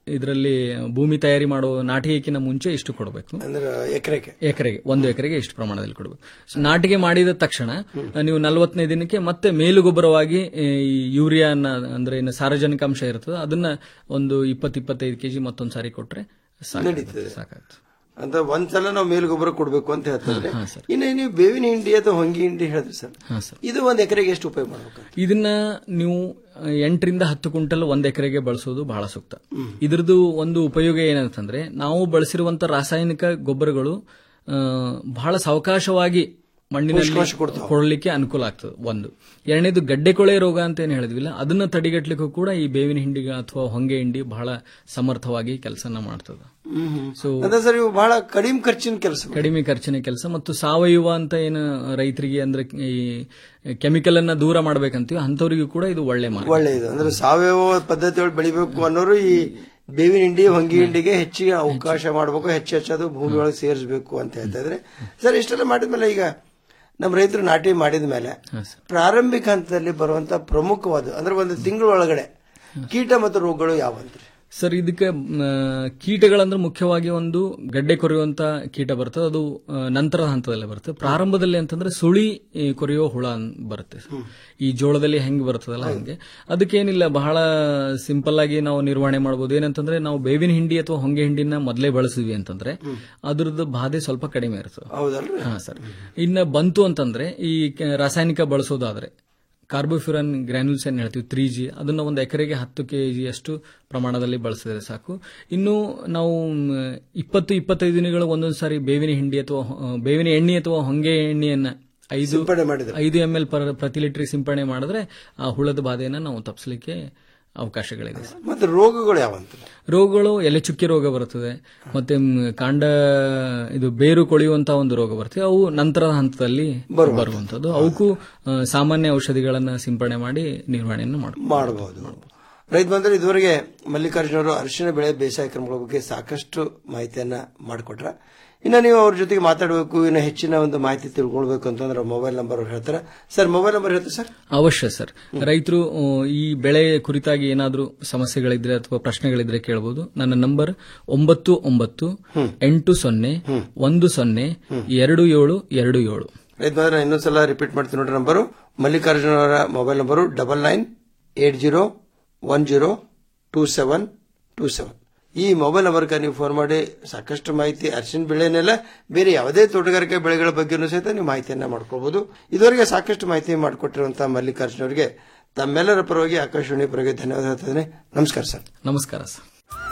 ಇದರಲ್ಲಿ ಭೂಮಿ ತಯಾರಿ ಮಾಡುವ ನಾಟಿಗೆಕಿನ ಮುಂಚೆ ಇಷ್ಟು ಕೊಡಬೇಕು ಅಂದ್ರೆ ಎಕರೆಗೆ ಎಕರೆಗೆ ಒಂದು ಎಕರೆಗೆ ಇಷ್ಟು ಪ್ರಮಾಣದಲ್ಲಿ ಕೊಡಬೇಕು ಸೊ ನಾಟಿಗೆ ಮಾಡಿದ ತಕ್ಷಣ ನೀವು ನಲವತ್ತನೇ ದಿನಕ್ಕೆ ಮತ್ತೆ ಮೇಲು ಗೊಬ್ಬರವಾಗಿ ಈ ಯೂರಿಯಾನ ಅಂದ್ರೆ ಏನು ಸಾರಜನಕಾಂಶ ಇರ್ತದೆ ಅದನ್ನ ಒಂದು ಇಪ್ಪತ್ತು ಇಪ್ಪತ್ತೈದು ಕೆಜಿ ಮತ್ತೊಂದು ಸಾರಿ ಕೊಟ್ರೆ ಸಾಕು- ನಡೀತದೆ. ಸಾಕಾಗ್ತದೆ ಅಂತ ಒಂದ್ಸಲ ನಾವು ಮೇಲ್ ಗೊಬ್ಬರ ಕೊಡ್ಬೇಕು ಅಂತ ಹೇಳ್ತಾರೆ ಹಾ, ಸರ್. ಇನ್ನು ನೀವು ಬೇವಿನ ಹಿಂಡಿ ಅಥವಾ ಹೊಂಗಿ ಹಿಂಡಿ ಹೇಳಿದ್ರಿ ಸರ್ ಹಾ ಸರ್ ಇದು ಒಂದ್ ಎಕರೆಗೆ ಎಷ್ಟು ಉಪಯೋಗ ಮಾಡ್ಬೇಕು ಇದನ್ನ ನೀವು ಆ, ಎಂಟರಿಂದ ಹತ್ತು ಕ್ವಿಂಟಲ್ ಒಂದ್ ಎಕರೆಗೆ ಬಳಸೋದು ಬಹಳ ಸೂಕ್ತ ಇದ್ರದ್ದು ಒಂದು ಉಪಯೋಗ ಏನಂತಂದ್ರೆ ನಾವು ಬಳಸಿರುವಂತ ರಾಸಾಯನಿಕ ಗೊಬ್ಬರಗಳು ಆ, ಬಹಳ ಸಾವಕಾಶವಾಗಿ ಮಣ್ಣಿನಲ್ಲಿ ಪೋಷಕಾಂಶ ಕೊಡ್ತಾವೆ. ಕೊಡಲಿಕ್ಕೆ ಅನುಕೂಲ ಆಗ್ತದೆ ಒಂದು ಎರಡನೇದು ಗಡ್ಡೆ ಕೊಳೆ ರೋಗ ಅಂತ ಏನು ಹೇಳಿದ್ವಿಲ್ಲ ಅದನ್ನ ತಡೆಗಟ್ಟಲಿಕ್ಕೂ ಕೂಡ ಈ ಬೇವಿನ ಹಿಂಡಿಗ ಅಥವಾ ಹೊಂಗೆ ಹಿಂಡಿ ಬಹಳ ಸಮರ್ಥವಾಗಿ ಕೆಲಸನ ಮಾಡ್ತದೆ ಸೊ ಅಂದ್ರೆ ಸರ್ ಇವು ಬಹಳ ಕಡಿಮೆ ಖರ್ಚಿನ ಕೆಲಸ ಕಡಿಮೆ ಖರ್ಚಿನ ಕೆಲಸ ಮತ್ತು ಸಾವಯವ ಅಂತ ಏನು ರೈತರಿಗೆ ಅಂದ್ರೆ ಈ ಕೆಮಿಕಲ್ ಅನ್ನ ದೂರ ಮಾಡ್ಬೇಕಂತೀವಿ ಅಂತವರಿಗೂ ಕೂಡ ಇದು ಒಳ್ಳೆ ಮಾರ್ಗ ಒಳ್ಳೆಯದು ಅಂದ್ರೆ ಸಾವಯವ ಪದ್ಧತಿಯೊಳಗೆ ಬೆಳಿಬೇಕು ಅನ್ನೋರು ಈ ಬೇವಿನ ಹಿಂಡಿ ಹೊಂಗಿ ಹಿಂಡಿಗೆ ಹೆಚ್ಚಿಗೆ ಅವಕಾಶ ಮಾಡಬೇಕು ಹೆಚ್ಚು ಹೆಚ್ಚದು ಭೂಮಿ ಒಳಗೆ ಸೇರಿಸಬೇಕು ಅಂತ ಹೇಳ್ತಾ ಇದ್ರೆ ಸರ್ ಇಷ್ಟೆಲ್ಲ ಮಾಡಿದ್ಮೇಲೆ ಈಗ ನಮ್ಮ ರೈತರು ನಾಟಿ ಮಾಡಿದ ಮೇಲೆ ಪ್ರಾರಂಭಿಕ ಹಂತದಲ್ಲಿ ಬರುವಂತ ಪ್ರಮುಖವಾದ ಅಂದ್ರೆ ಒಂದು ತಿಂಗಳ ಒಳಗಡೆ ಕೀಟ ಮತ್ತು ರೋಗಗಳು ಯಾವಂತ್ರಿ ಸರ್ ಇದಕ್ಕೆ ಮ್, ಕೀಟಗಳಂದ್ರೆ ಮುಖ್ಯವಾಗಿ ಒಂದು ಗಡ್ಡೆ ಕೊರೆಯುವಂತ ಕೀಟ ಬರ್ತದೆ ಅದು ಆ, ನಂತರದ ಹಂತದಲ್ಲಿ ಬರುತ್ತೆ ಪ್ರಾರಂಭದಲ್ಲಿ ಅಂತಂದ್ರೆ ಸುಳಿ ಈ, ಕೊರೆಯೋ ಹುಳ ಅನ್- ಬರುತ್ತೆ ಈ ಜೋಳದಲ್ಲಿ ಹೆಂಗ್ ಬರ್ತದಲ್ಲ ಹಂಗೆ ಅದಕ್ಕೇನಿಲ್ಲ ಬಹಳ ಸಿಂಪಲ್ ಆಗಿ ನಾವು ನಿರ್ವಹಣೆ ಮಾಡಬಹುದು ಏನಂತಂದ್ರೆ ನಾವು ಬೇವಿನ ಹಿಂಡಿ ಅಥವಾ ಹೊಂಗೆ ಹಿಂಡಿನ ಮೊದಲೇ ಬಳಸಿದ್ವಿ ಅಂತಂದ್ರೆ ಅದ್ರದ್ದು ಬಾಧೆ ಸ್ವಲ್ಪ ಕಡಿಮೆ ಇರ್ತದೆ ಹೌದಲ್ರಿ ಹಾ ಸರ್ ಇನ್ನ ಬಂತು ಅಂತಂದ್ರೆ ಈ ಕೆ- ರಾಸಾಯನಿಕ ಬಳಸೋದಾದ್ರೆ ಕಾರ್ಬೋಫ್ಯೂರನ್ ಗ್ರ್ಯಾನ್ಯೂಲ್ಸ್ ಏನ್ ಹೇಳ್ತೀವಿ ತ್ರೀ ಜಿ ಅದನ್ನ ಒಂದು ಎಕರೆಗೆ ಹತ್ತು ಕೆ ಜಿ ಅಷ್ಟು ಪ್ರಮಾಣದಲ್ಲಿ ಬಳಸಿದ್ರೆ ಸಾಕು ಇನ್ನು ನಾವು ಮ್, ಇಪ್ಪತ್ತು ಇಪ್ಪತ್ತೈದು ದಿನಗಳು ಒಂದೊಂದು ಸಾರಿ ಬೇವಿನ ಹಿಂಡಿ ಅಥವಾ ಹೊ- ಬೇವಿನ ಎಣ್ಣೆ ಅಥವಾ ಹೊಂಗೆ ಎಣ್ಣೆಯನ್ನ ಐದು ಸಿಂಪಡಣೆ ಮಾಡಿದ್ರೆ. ಐದು ಎಂ ಎಲ್ ಪ್ರತಿ ಲೀಟರ್ ಸಿಂಪಡಣೆ ಮಾಡಿದ್ರೆ ಆ ಹುಳದ ಬಾಧೆಯನ್ನ ನಾವು ತಪ್ಪಿಸಲಿಕ್ಕೆ ಅವಕಾಶಗಳಿದೆ ಸರ್. ಮತ್ತೆ ರೋಗಗಳು ಯಾವಂತ್ರಿ ರೋಗಗಳು ಎಲೆ ಚುಕ್ಕಿ ರೋಗ ಬರುತ್ತದೆ ಮತ್ತೆ ಮ್, ಕಾಂಡ ಇದು ಬೇರು ಕೊಳೆಯುವಂತಹ ಒಂದು ರೋಗ ಬರ್ತದೆ ಅವು ನಂತರದ ಹಂತದಲ್ಲಿ ಬರುವಂತದ್ದು ಅವಕ್ಕೂ ಆ, ಸಾಮಾನ್ಯ ಔಷಧಿಗಳನ್ನ ಸಿಂಪಡಣೆ ಮಾಡಿ ನಿರ್ವಹಣೆಯನ್ನು ಮಾಡಬಹುದು ಮಾಡಬಹುದು ರೈತ ಬಂದ್ರೆ ಇದುವರೆಗೆ ಮಲ್ಲಿಕಾರ್ಜುನ ಅವರು ಅರಿಶಿಣ ಬೆಳೆ ಬೇಸಾಯ ಕ್ರಮಗಳ ಬಗ್ಗೆ ಸಾಕಷ್ಟು ಮಾಹಿತಿಯನ್ನ ಮಾಡಿಕೊಟ್ರ ಇನ್ನ ನೀವು ಅವ್ರ ಜೊತೆಗೆ ಮಾತಾಡಬೇಕು ಇನ್ನು ಹೆಚ್ಚಿನ ಒಂದು ಮಾಹಿತಿ ತಿಳ್ಕೊಳ್ಬೇಕು ಅಂತಂದ್ರೆ ಮೊಬೈಲ್ ನಂಬರ್ ಅವ್ರು ಹೇಳ್ತಾರೆ ಸರ್ ಮೊಬೈಲ್ ನಂಬರ್ ಹೇಳ್ತಾರೆ ಸರ್ ಅವಶ್ಯ ಸರ್ ರೈತರು ಆ, ಈ ಬೆಳೆ ಕುರಿತಾಗಿ ಏನಾದರೂ ಸಮಸ್ಯೆಗಳಿದ್ರೆ ಅಥವಾ ಪ್ರಶ್ನೆಗಳಿದ್ರೆ ಕೇಳಬಹುದು ನನ್ನ ನಂಬರ್ ಒಂಬತ್ತು ಒಂಬತ್ತು ಎಂಟು ಸೊನ್ನೆ ಒಂದು ಸೊನ್ನೆ ಎರಡು ಏಳು ಎರಡು ಏಳು ರೈತ ಬಂದ್ರೆ ನಾನು ಇನ್ನೊಂದ್ಸಲ ರಿಪೀಟ್ ಮಾಡ್ತೀನಿ ನೋಡ್ರಿ ನಂಬರು ಮಲ್ಲಿಕಾರ್ಜುನ ಅವರ mobile number double nine eight zero one zero two seven two seven ಈ ಮೊಬೈಲ್ ನಂಬರ್ಗೆ ನೀವು ಫೋನ್ ಮಾಡಿ ಸಾಕಷ್ಟು ಮಾಹಿತಿ ಅರಿಶಿನ ಬೆಳೆನೆಲ್ಲ ಬೇರೆ ಯಾವುದೇ ತೋಟಗಾರಿಕೆ ಬೆಳೆಗಳ ಬಗ್ಗೆನೂ ಸಹಿತ ನೀವು ಮಾಹಿತಿಯನ್ನ ಮಾಡ್ಕೋಬಹುದು ಇದುವರೆಗೆ ಸಾಕಷ್ಟು ಮಾಹಿತಿ ಮಾಡಿಕೊಟ್ಟಿರುವಂತಹ ಮಲ್ಲಿಕಾರ್ಜುನ ಅವರಿಗೆ ತಮ್ಮೆಲ್ಲರ ಪರವಾಗಿ ಆಕಾಶವಾಣಿ ಪರವಾಗಿ ಧನ್ಯವಾದ ಹೇಳ್ತಿದ್ದೇನೆ ನಮಸ್ಕಾರ ಸರ್ ನಮಸ್ಕಾರ ಸರ್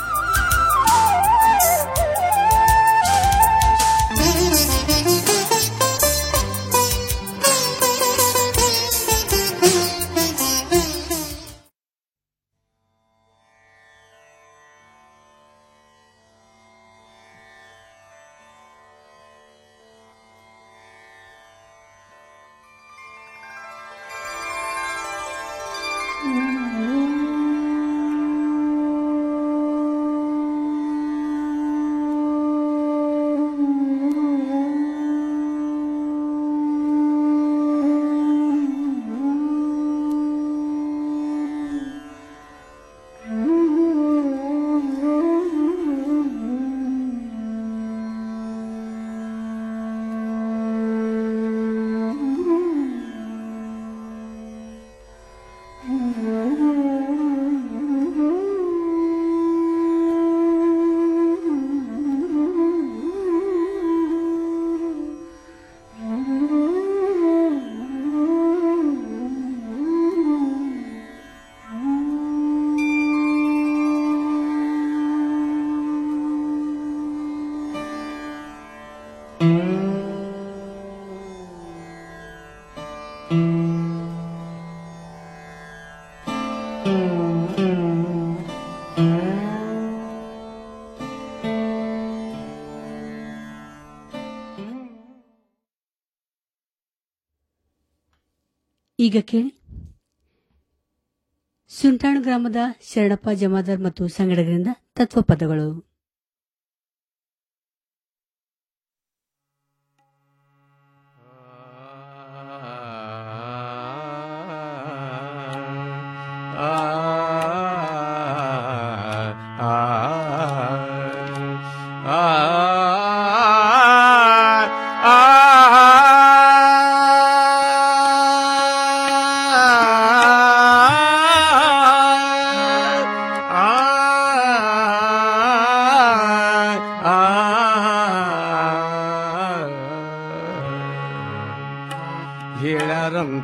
ಈಗ ಕೇಳಿ ಸುಂಟಾಣ್ ಗ್ರಾಮದ ಶರಣಪ್ಪ ಜಮಾದಾರ್ ಮತ್ತು ಸಂಗಡಗರಿಂದ ತತ್ವಪದಗಳು ಆ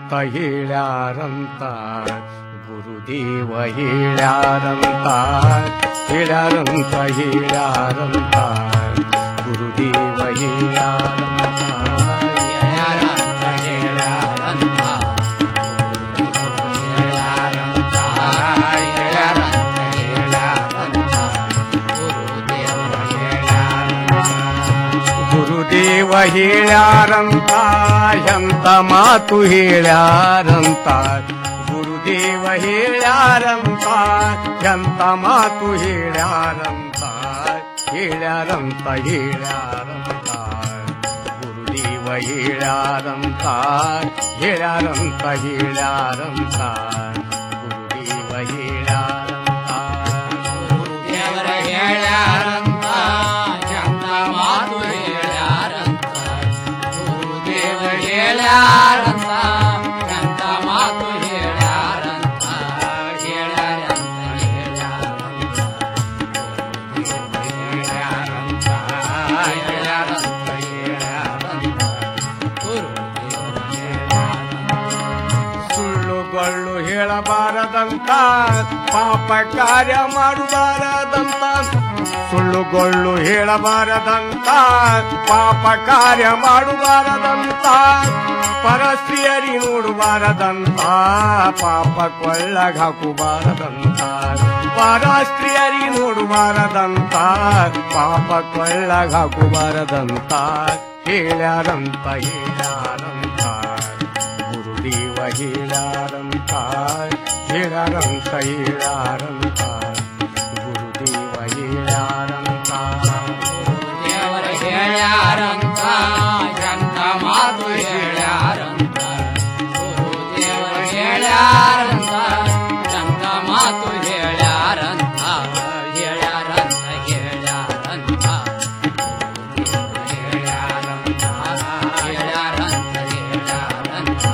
ಹೇಳ್ಯಾರಂತ ಹೇಳ್ಯಾರಂತ ಗುರುದೇವ ಹೇಳ್ಯಾರಂತ ಹೇಳ್ಯಾರಂತ ಹೇಳ್ಯಾರಂತ ಗುರುದೇವ ಹೇಳ್ಯಾರಂತ ಹೇಳ್ಯಾರಂತ ಹೇಳ್ಯಾರಂತ ಹೇಳ್ಯಾರಂತ ಹೇಳ್ಯಾರಂತ ಹೇಳ್ಯಾರಂತ ಗುರುದೇವ ಹೇಳ್ಯಾರಂತ ಎಂತ ಮಾತು ಹೇಳ್ಯಾರಂತ ಗುರುದೇವ ಹೇಳ್ಯಾರಂತ ಎಂತ ಮಾತು ಹೇಳ್ಯಾರಂತ ಹೇಳ್ಯಾರಂತ ಹೇಳ್ಯಾರಂತ ಗುರುದೇವ ಹೇಳ್ಯಾರಂತ ಹೇಳ್ಯಾರಂತ ಹೇಳ್ಯಾರಂತ ಗುರುದೇವ ಹೇಳ್ಯಾರಂತ ಗುರುದೇವರ ಹೇಳ್ಯಾರಂತ ಎಂತ ಮಾತು ಹೇಳ್ಯಾರಂತ ಗುರುದೇವ ಹೇಳ್ಯಾರಂತ ಎಂತ ಮಾತು ಹೇಳ್ಯಾರಂತ ಹೇಳ್ಯಾರಂತ ಹೇಳ್ಯಾರಂತ ಹೇಳ್ಯಾರಂತ ಹೇಳ್ಯಾರಂತ ಹೇಳ್ಯಾರಂತ ಸುಳ್ಳುಗಳು ಹೇಳಬಾರದಂತ ಪಾಪ ಕಾರ್ಯ ಮಾಡಬಾರದಂತ ಸುಳ್ಳುಗಳು ಹೇಳಬಾರದಂತ ಪಾಪ ಕಾರ್ಯ ಮಾಡಬಾರದಂತ ಪರಸ್ತ್ರೀಯರಿ ನೋಡಬಾರದಂತ ಪಾಪ ಕೊಳ್ಳಗ ಹಾಕಬಾರದಂತ ಪರಸ್ತ್ರೀಯರಿ ನೋಡಬಾರದಂತ ಪಾಪ ಕೊಳ್ಳಗ ಹಾಕಬಾರದಂತ ಹೇಳ್ಯಾರಂತ ಹೇಳ್ಯಾರಂತ ಗುರುದೇವ ಹೇಳಾರಂತ ಹೇಳಾರಂತ ಹೇಳಾರಂತ ಗುರುದೇವ ಹೇಳಾರಂತ ಗುರುದೇವರ ಹೇಳ್ಯಾರಂತ ಎಂತ ಮಾತು ಹೇಳ್ಯಾರಂತ ಗುರುದೇವರ ಹೇಳ್ಯಾರಂತ ಎಂತ ಮಾತು ಹೇಳ್ಯಾರಂತ ಹೇಳ್ಯಾರಂತ ಹೇಳ್ಯಾರಂತ ಹೇಳ್ಯಾರಂತ ಹೇಳ್ಯಾರಂತ ಹೇಳ್ಯಾರಂತ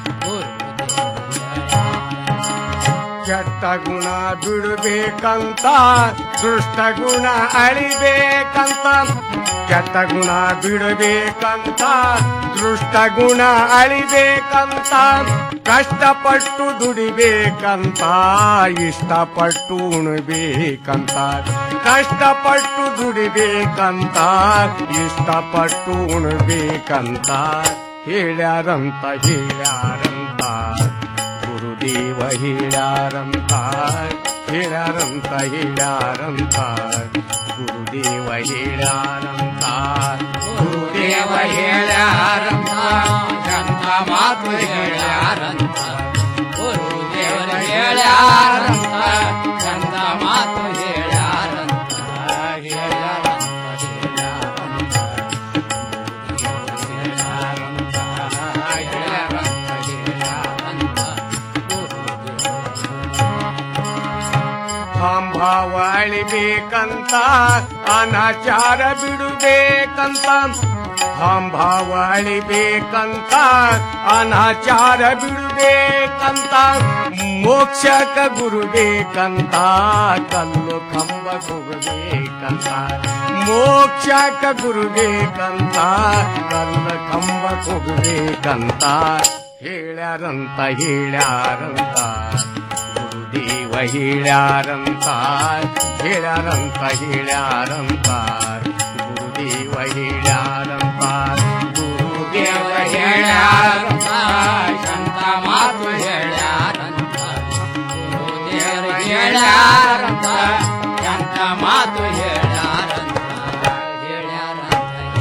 ಕೆಟ್ಟ ಗುಣ ಬಿಡಬೇಕಂತ ದುಷ್ಟ ಗುಣ ಅಳಿಬೇಕಂತ ಕೆಟ್ಟ ಗುಣ ಬಿಡಬೇಕಂತ ದೃಷ್ಟ ಗುಣ ಅಳಿಬೇಕಂತ ಕಷ್ಟಪಟ್ಟು ದುಡಿಬೇಕಂತ ಇಷ್ಟಪಟ್ಟು ಉಣಬೇಕಂತ ಕಷ್ಟಪಟ್ಟು ದುಡಿಬೇಕಂತ ಇಷ್ಟಪಟ್ಟು ಉಣಬೇಕಂತ ಹೇಳ್ಯಾರಂತ ಹೇಳ್ಯಾರಂತ ಗುರುದೇವ ಹೇಳ್ಯಾರಂತ ಹೇಳ್ಯಾರಂತ ಹೇಳ್ಯಾರಂತ ಗುರುದೇವ ಹೇಳ್ಯಾರಂತ ಗುರುದೇವ ಹೇಳ್ಯಾರಂತ ಎಂತ ಮಾತು ಹೇಳ್ಯಾರಂತ ಗುರುದೇವರ ಹೇಳ್ಯಾರಂತ ಎಂತ ಮಾತು ಹೇಳ್ಯಾರಂತ ಹೇಳ್ಯಾರಂತ ಹೇಳ್ಯಾರಂತ ಹೇಳ್ಯಾರಂತ ಹೇಳ್ಯಾರಂತ ಹೇಳ್ಯಾರಂತ ಭಾವ ಅಳಿಬೇಕಂತ ಅನಾಚಾರ ಬಿಡಬೇಕಂತ ಭಾವ ಅಳಿಬೇಕಂತ ಅನಾಚಾರ ಬಿಡಬೇಕಂತ ಮೋಕ್ಷಕ ಗುರು ಬೇಕಂತ ಕಲ್ಲು ಕಂಬ ಹೋಗಬೇಕಂತ ಮೋಕ್ಷಕ ಗುರು ಬೇಕಂತ ಕಲ್ಲು ಕಂಬ ಹೋಗಬೇಕಂತ ಹೇಳ್ಯಾರಂತ ಹೇಳ್ಯಾರಂತ ಗುರುದೇವ ಹೇಳ್ಯಾರಂತ ಹೇಳ್ಯಾರಂತ ಹೇಳ್ಯಾರಂತ ಗುರುದೇವ ಹೇಳ್ಯಾರಂತ ಗುರುದೇವ ಹೇಳ್ಯಾರಂತ ಶಂತ ಮಾತು ಹೇಳ್ಯಾರಂತ ಗುರುದೇವ ಹೇಳ್ಯಾರಂತ ಶಂತ ಮಾತು ಹೇಳ್ಯಾರಂತ ಹೇಳ್ಯಾರಂತ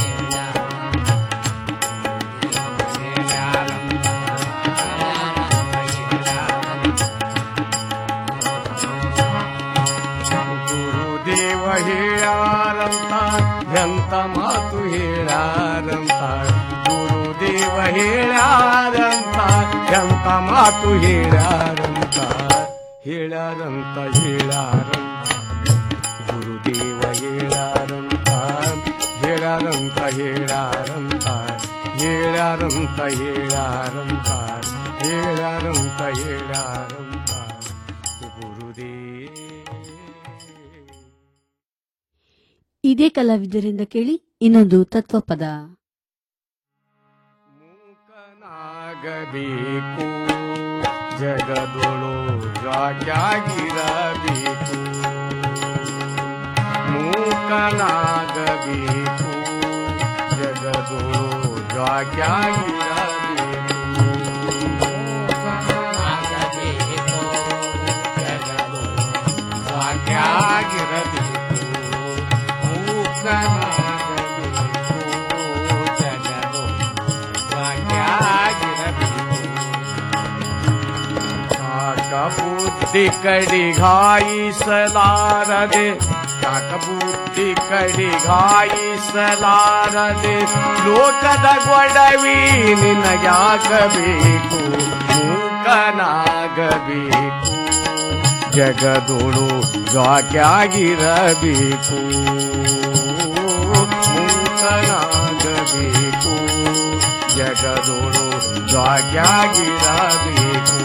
ಗುರುದೇವ ಹೇಳ್ಯಾರಂತ ಎಂತ ಮಾತು ಹೇಳ್ಯಾರಂತ ಗುರುದೇವ ಹೇಳ್ಯಾರಂತ ಎಂತ ಮಾತು ಹೇಳ್ಯಾರಂತ ಹೇಳ್ಯಾರಂತ ಹೇಳ್ಯಾರಂತ ಗುರುದೇವ ಹೇಳ್ಯಾರಂತ ಹೇಳ್ಯಾರಂತ ಹೇಳ್ಯಾರಂತ ಹೇಳ್ಯಾರಂತ ಹೇಳ್ಯಾರಂತ ಹೇಳ್ಯಾರಂತ ಹೇಳ್ಯಾರಂತ ಗುರುದೇವ ಇದೇ ಕಲಾವಿದರಿಂದ ಕೇಳಿ ಇನ್ನೊಂದು ತತ್ವಪದ ನಾಗ ಮೂಕನಾಗಬೇಕು ಜಗದೊಳು ರಾಜಾಗಿರಬೇಕು ಮೂಕನಾಗಬೇಕು ಜಗದೊಳು ರಾಜಾಗಿರಬೇಕು ಮೂಕನಾಗಬೇಕು ಜಗದೊಳು ರಾಜಾಗಿರಬೇಕು ಮೂಕನಾಗಬೇಕು ಜಗದೊಳು ರಾಜಾಗಿರಬೇಕು ಕಾಕ ಬುದ್ಧಿ ಕಡಿಗಾಯಿಸಲಾರದೆ ಕಾಕ ಬುದ್ಧಿ ಕಡಿಗಾಯಿಸಲಾರದೆ ಲೋಕದ ಗೊಡವಿ ನಿನಗ್ಯಾಗಬೇಕು ಮೂಕನಾಗಬೇಕು ಜಗದೊಳು ಜಾಗ್ಯಾಗಿರಬೇಕು ಮೂಕನಾಗಬೇಕು ಜಗದೊಳು ಜಾಗ್ಯಾಗಿರಬೇಕು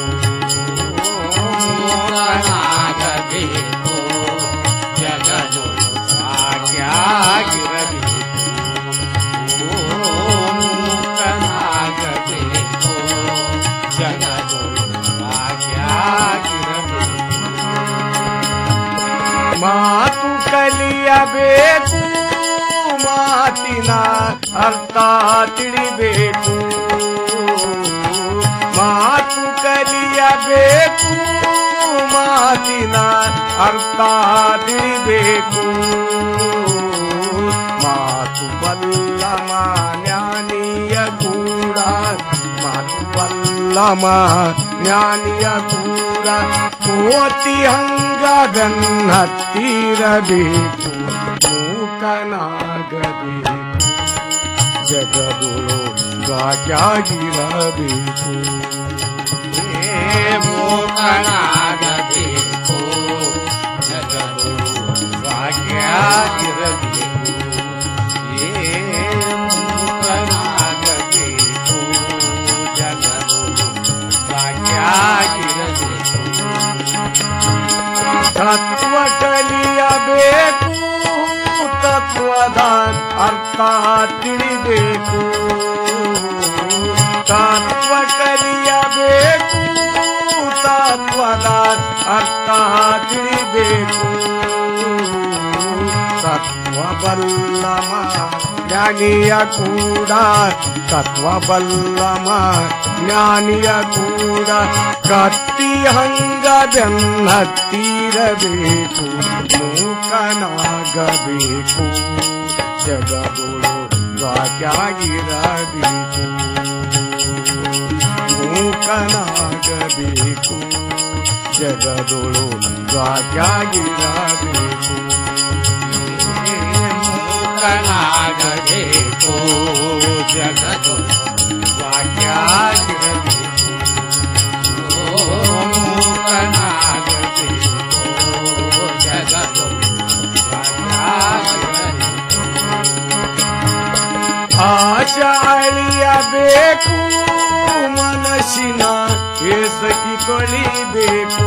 ಮೂಕನಾಗಬೇಕು ಜಗದೊಳು ಜಾಗ್ಯಾಗಿರಬೇಕು ಮೂಕನಾಗಬೇಕು ಜಗದೊಳು ಜಾಗ್ಯಾಗಿರಬೇಕು ಮಾತು ಕಲಿಯಬೇಕು ಮಾತಿನ ಅರ್ಥ ತಿಳಿಬೇಕು ಮಾತು ಕಲಿಯಬೇಕು ಮಾತಿನ ಅರ್ಥ ತಿಳಿಬೇಕು ಮಾತು ಬಲ್ಲ ಜ್ಞಾನಿಯ ಕೂಡ ಮಾತು ಬಲ್ಲ ಜ್ಞಾನಿಯ ಕೂಡ ಕೋತಿ ಹಂಗದನ್ನತ್ತಿರಬೇಕು ಮೂಕನಾಗಬೇಕು ಜಗದೊಳು ಗಾಜಾಗಿರಬೇಕು ಏ ಮೂಕನಾಗಬೇಕು ಜಗದೊಳು ಗಾಜಾಗಿರಬೇಕು ಏ ಮೂಕನಾಗಬೇಕು ಜಗದೊಳು ಗಾಜಾಗಿರಬೇಕು ತತ್ವ ಕಲಿಯಬೇಕು ತತ್ವದ ಅರ್ಥ ತಿಳಿಬೇಕು ತತ್ವ ಕಲಿಯಬೇಕು ತತ್ವದ ಅರ್ಥ ತಿಳಿಬೇಕು ತತ್ವ ಬಲ್ಲಮ ಜ್ಞಾನಿಯ ಕೂಡ ತತ್ವ ಬಲ್ಲಮ ಜ್ಞಾನಿಯ ಕೂಡ ಕತ್ತಿ ಹಂಗದನ್ನತ್ತಿರಬೇಕು ಮೂಕನಾಗಬೇಕು ಜಗದೊಳು ಗಾಜಾಗಿರಬೇಕು ಮೂಕನಾಗಬೇಕು ಜಗದೊಳು ಗಾಜಾಗಿರಬೇಕು ಮೂಕನಾಗಬೇಕು ಜಗದೊಳು ಗಾಜಾಗಿರಬೇಕು ಮೂಕನಾಗಬೇಕು ಜಗದೊಳು ಆಶ ಅಳಿಯಬೇಕು ಮನಸ್ಸಿನ ಏಸಕಿ ತೊಳಿಬೇಕು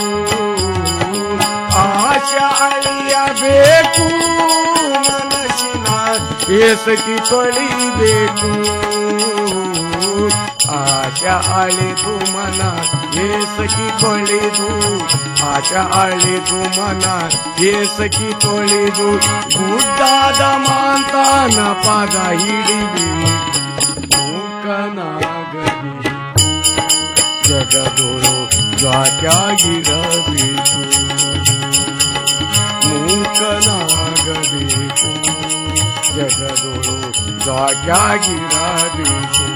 ಆಶ ಅಳಿಯಬೇಕು ಮನಸ್ಸಿನ ಏಸಕಿ ತೊಳಿಬೇಕು ಆಶ ಅಳಿದು ಮನ ಏಸಕಿ ತೊಳೆದು ಆಶ ಅಳಿದು ಮನ ಏಸಕಿ ತೊಳೆದು ಗುಡ್ಡಾದ ಮಾಂತಾನ ಪದ ಹಿಡಿದು ಮೂಕನಾಗಬೇಕು ಜಗದೊಳು ಜಾತ್ಯಾಗಿರಬೇಕು ಮೂಕನಾಗಬೇಕು ಜಗದೊಳು ಜಾತ್ಯಾಗಿರಬೇಕು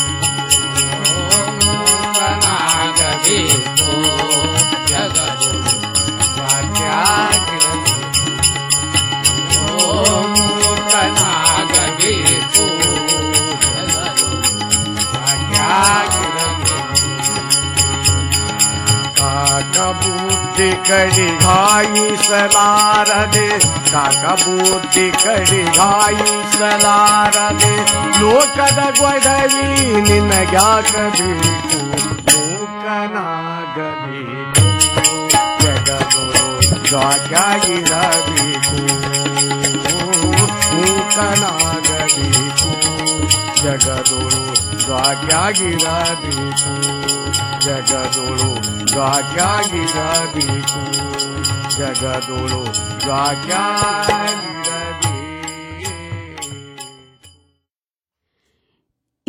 ಮೂಕನಾಗಬೇಕು ಜಗದೊಳು ಜಾತ್ಯಾಗಿರಬೇಕು ಮೂಕನಾಗಬೇಕು ಕಾಕ ಬುದ್ಧಿ ಕಡಿಗಾಯಿಸಲಾರದೆ ಕಾಕ ಬುದ್ಧಿ ಕಡಿಗಾಯಿಸಲಾರದೆ ಲೋಕದ ಗೊಡವಿ ನಿನಗ್ಯಾಕಬೇಕು ಮೂಕನಾಗಬೇಕು ಜಗದೊಳು ಜಾಗಿರಬೇಕು ಮೂಕ ಭಕ್ತನಾಗಬೇಕು ಜಗದೊಳು ದ್ವಾಗ್ಯಾಗಿರಬೇಕು ಜಗದೊಳು ದ್ವಾಗ್ಯಾಗಿರಬೇಕು ಜಗದೊಳು ದ್ವಾಗ್ಯಾಗಿ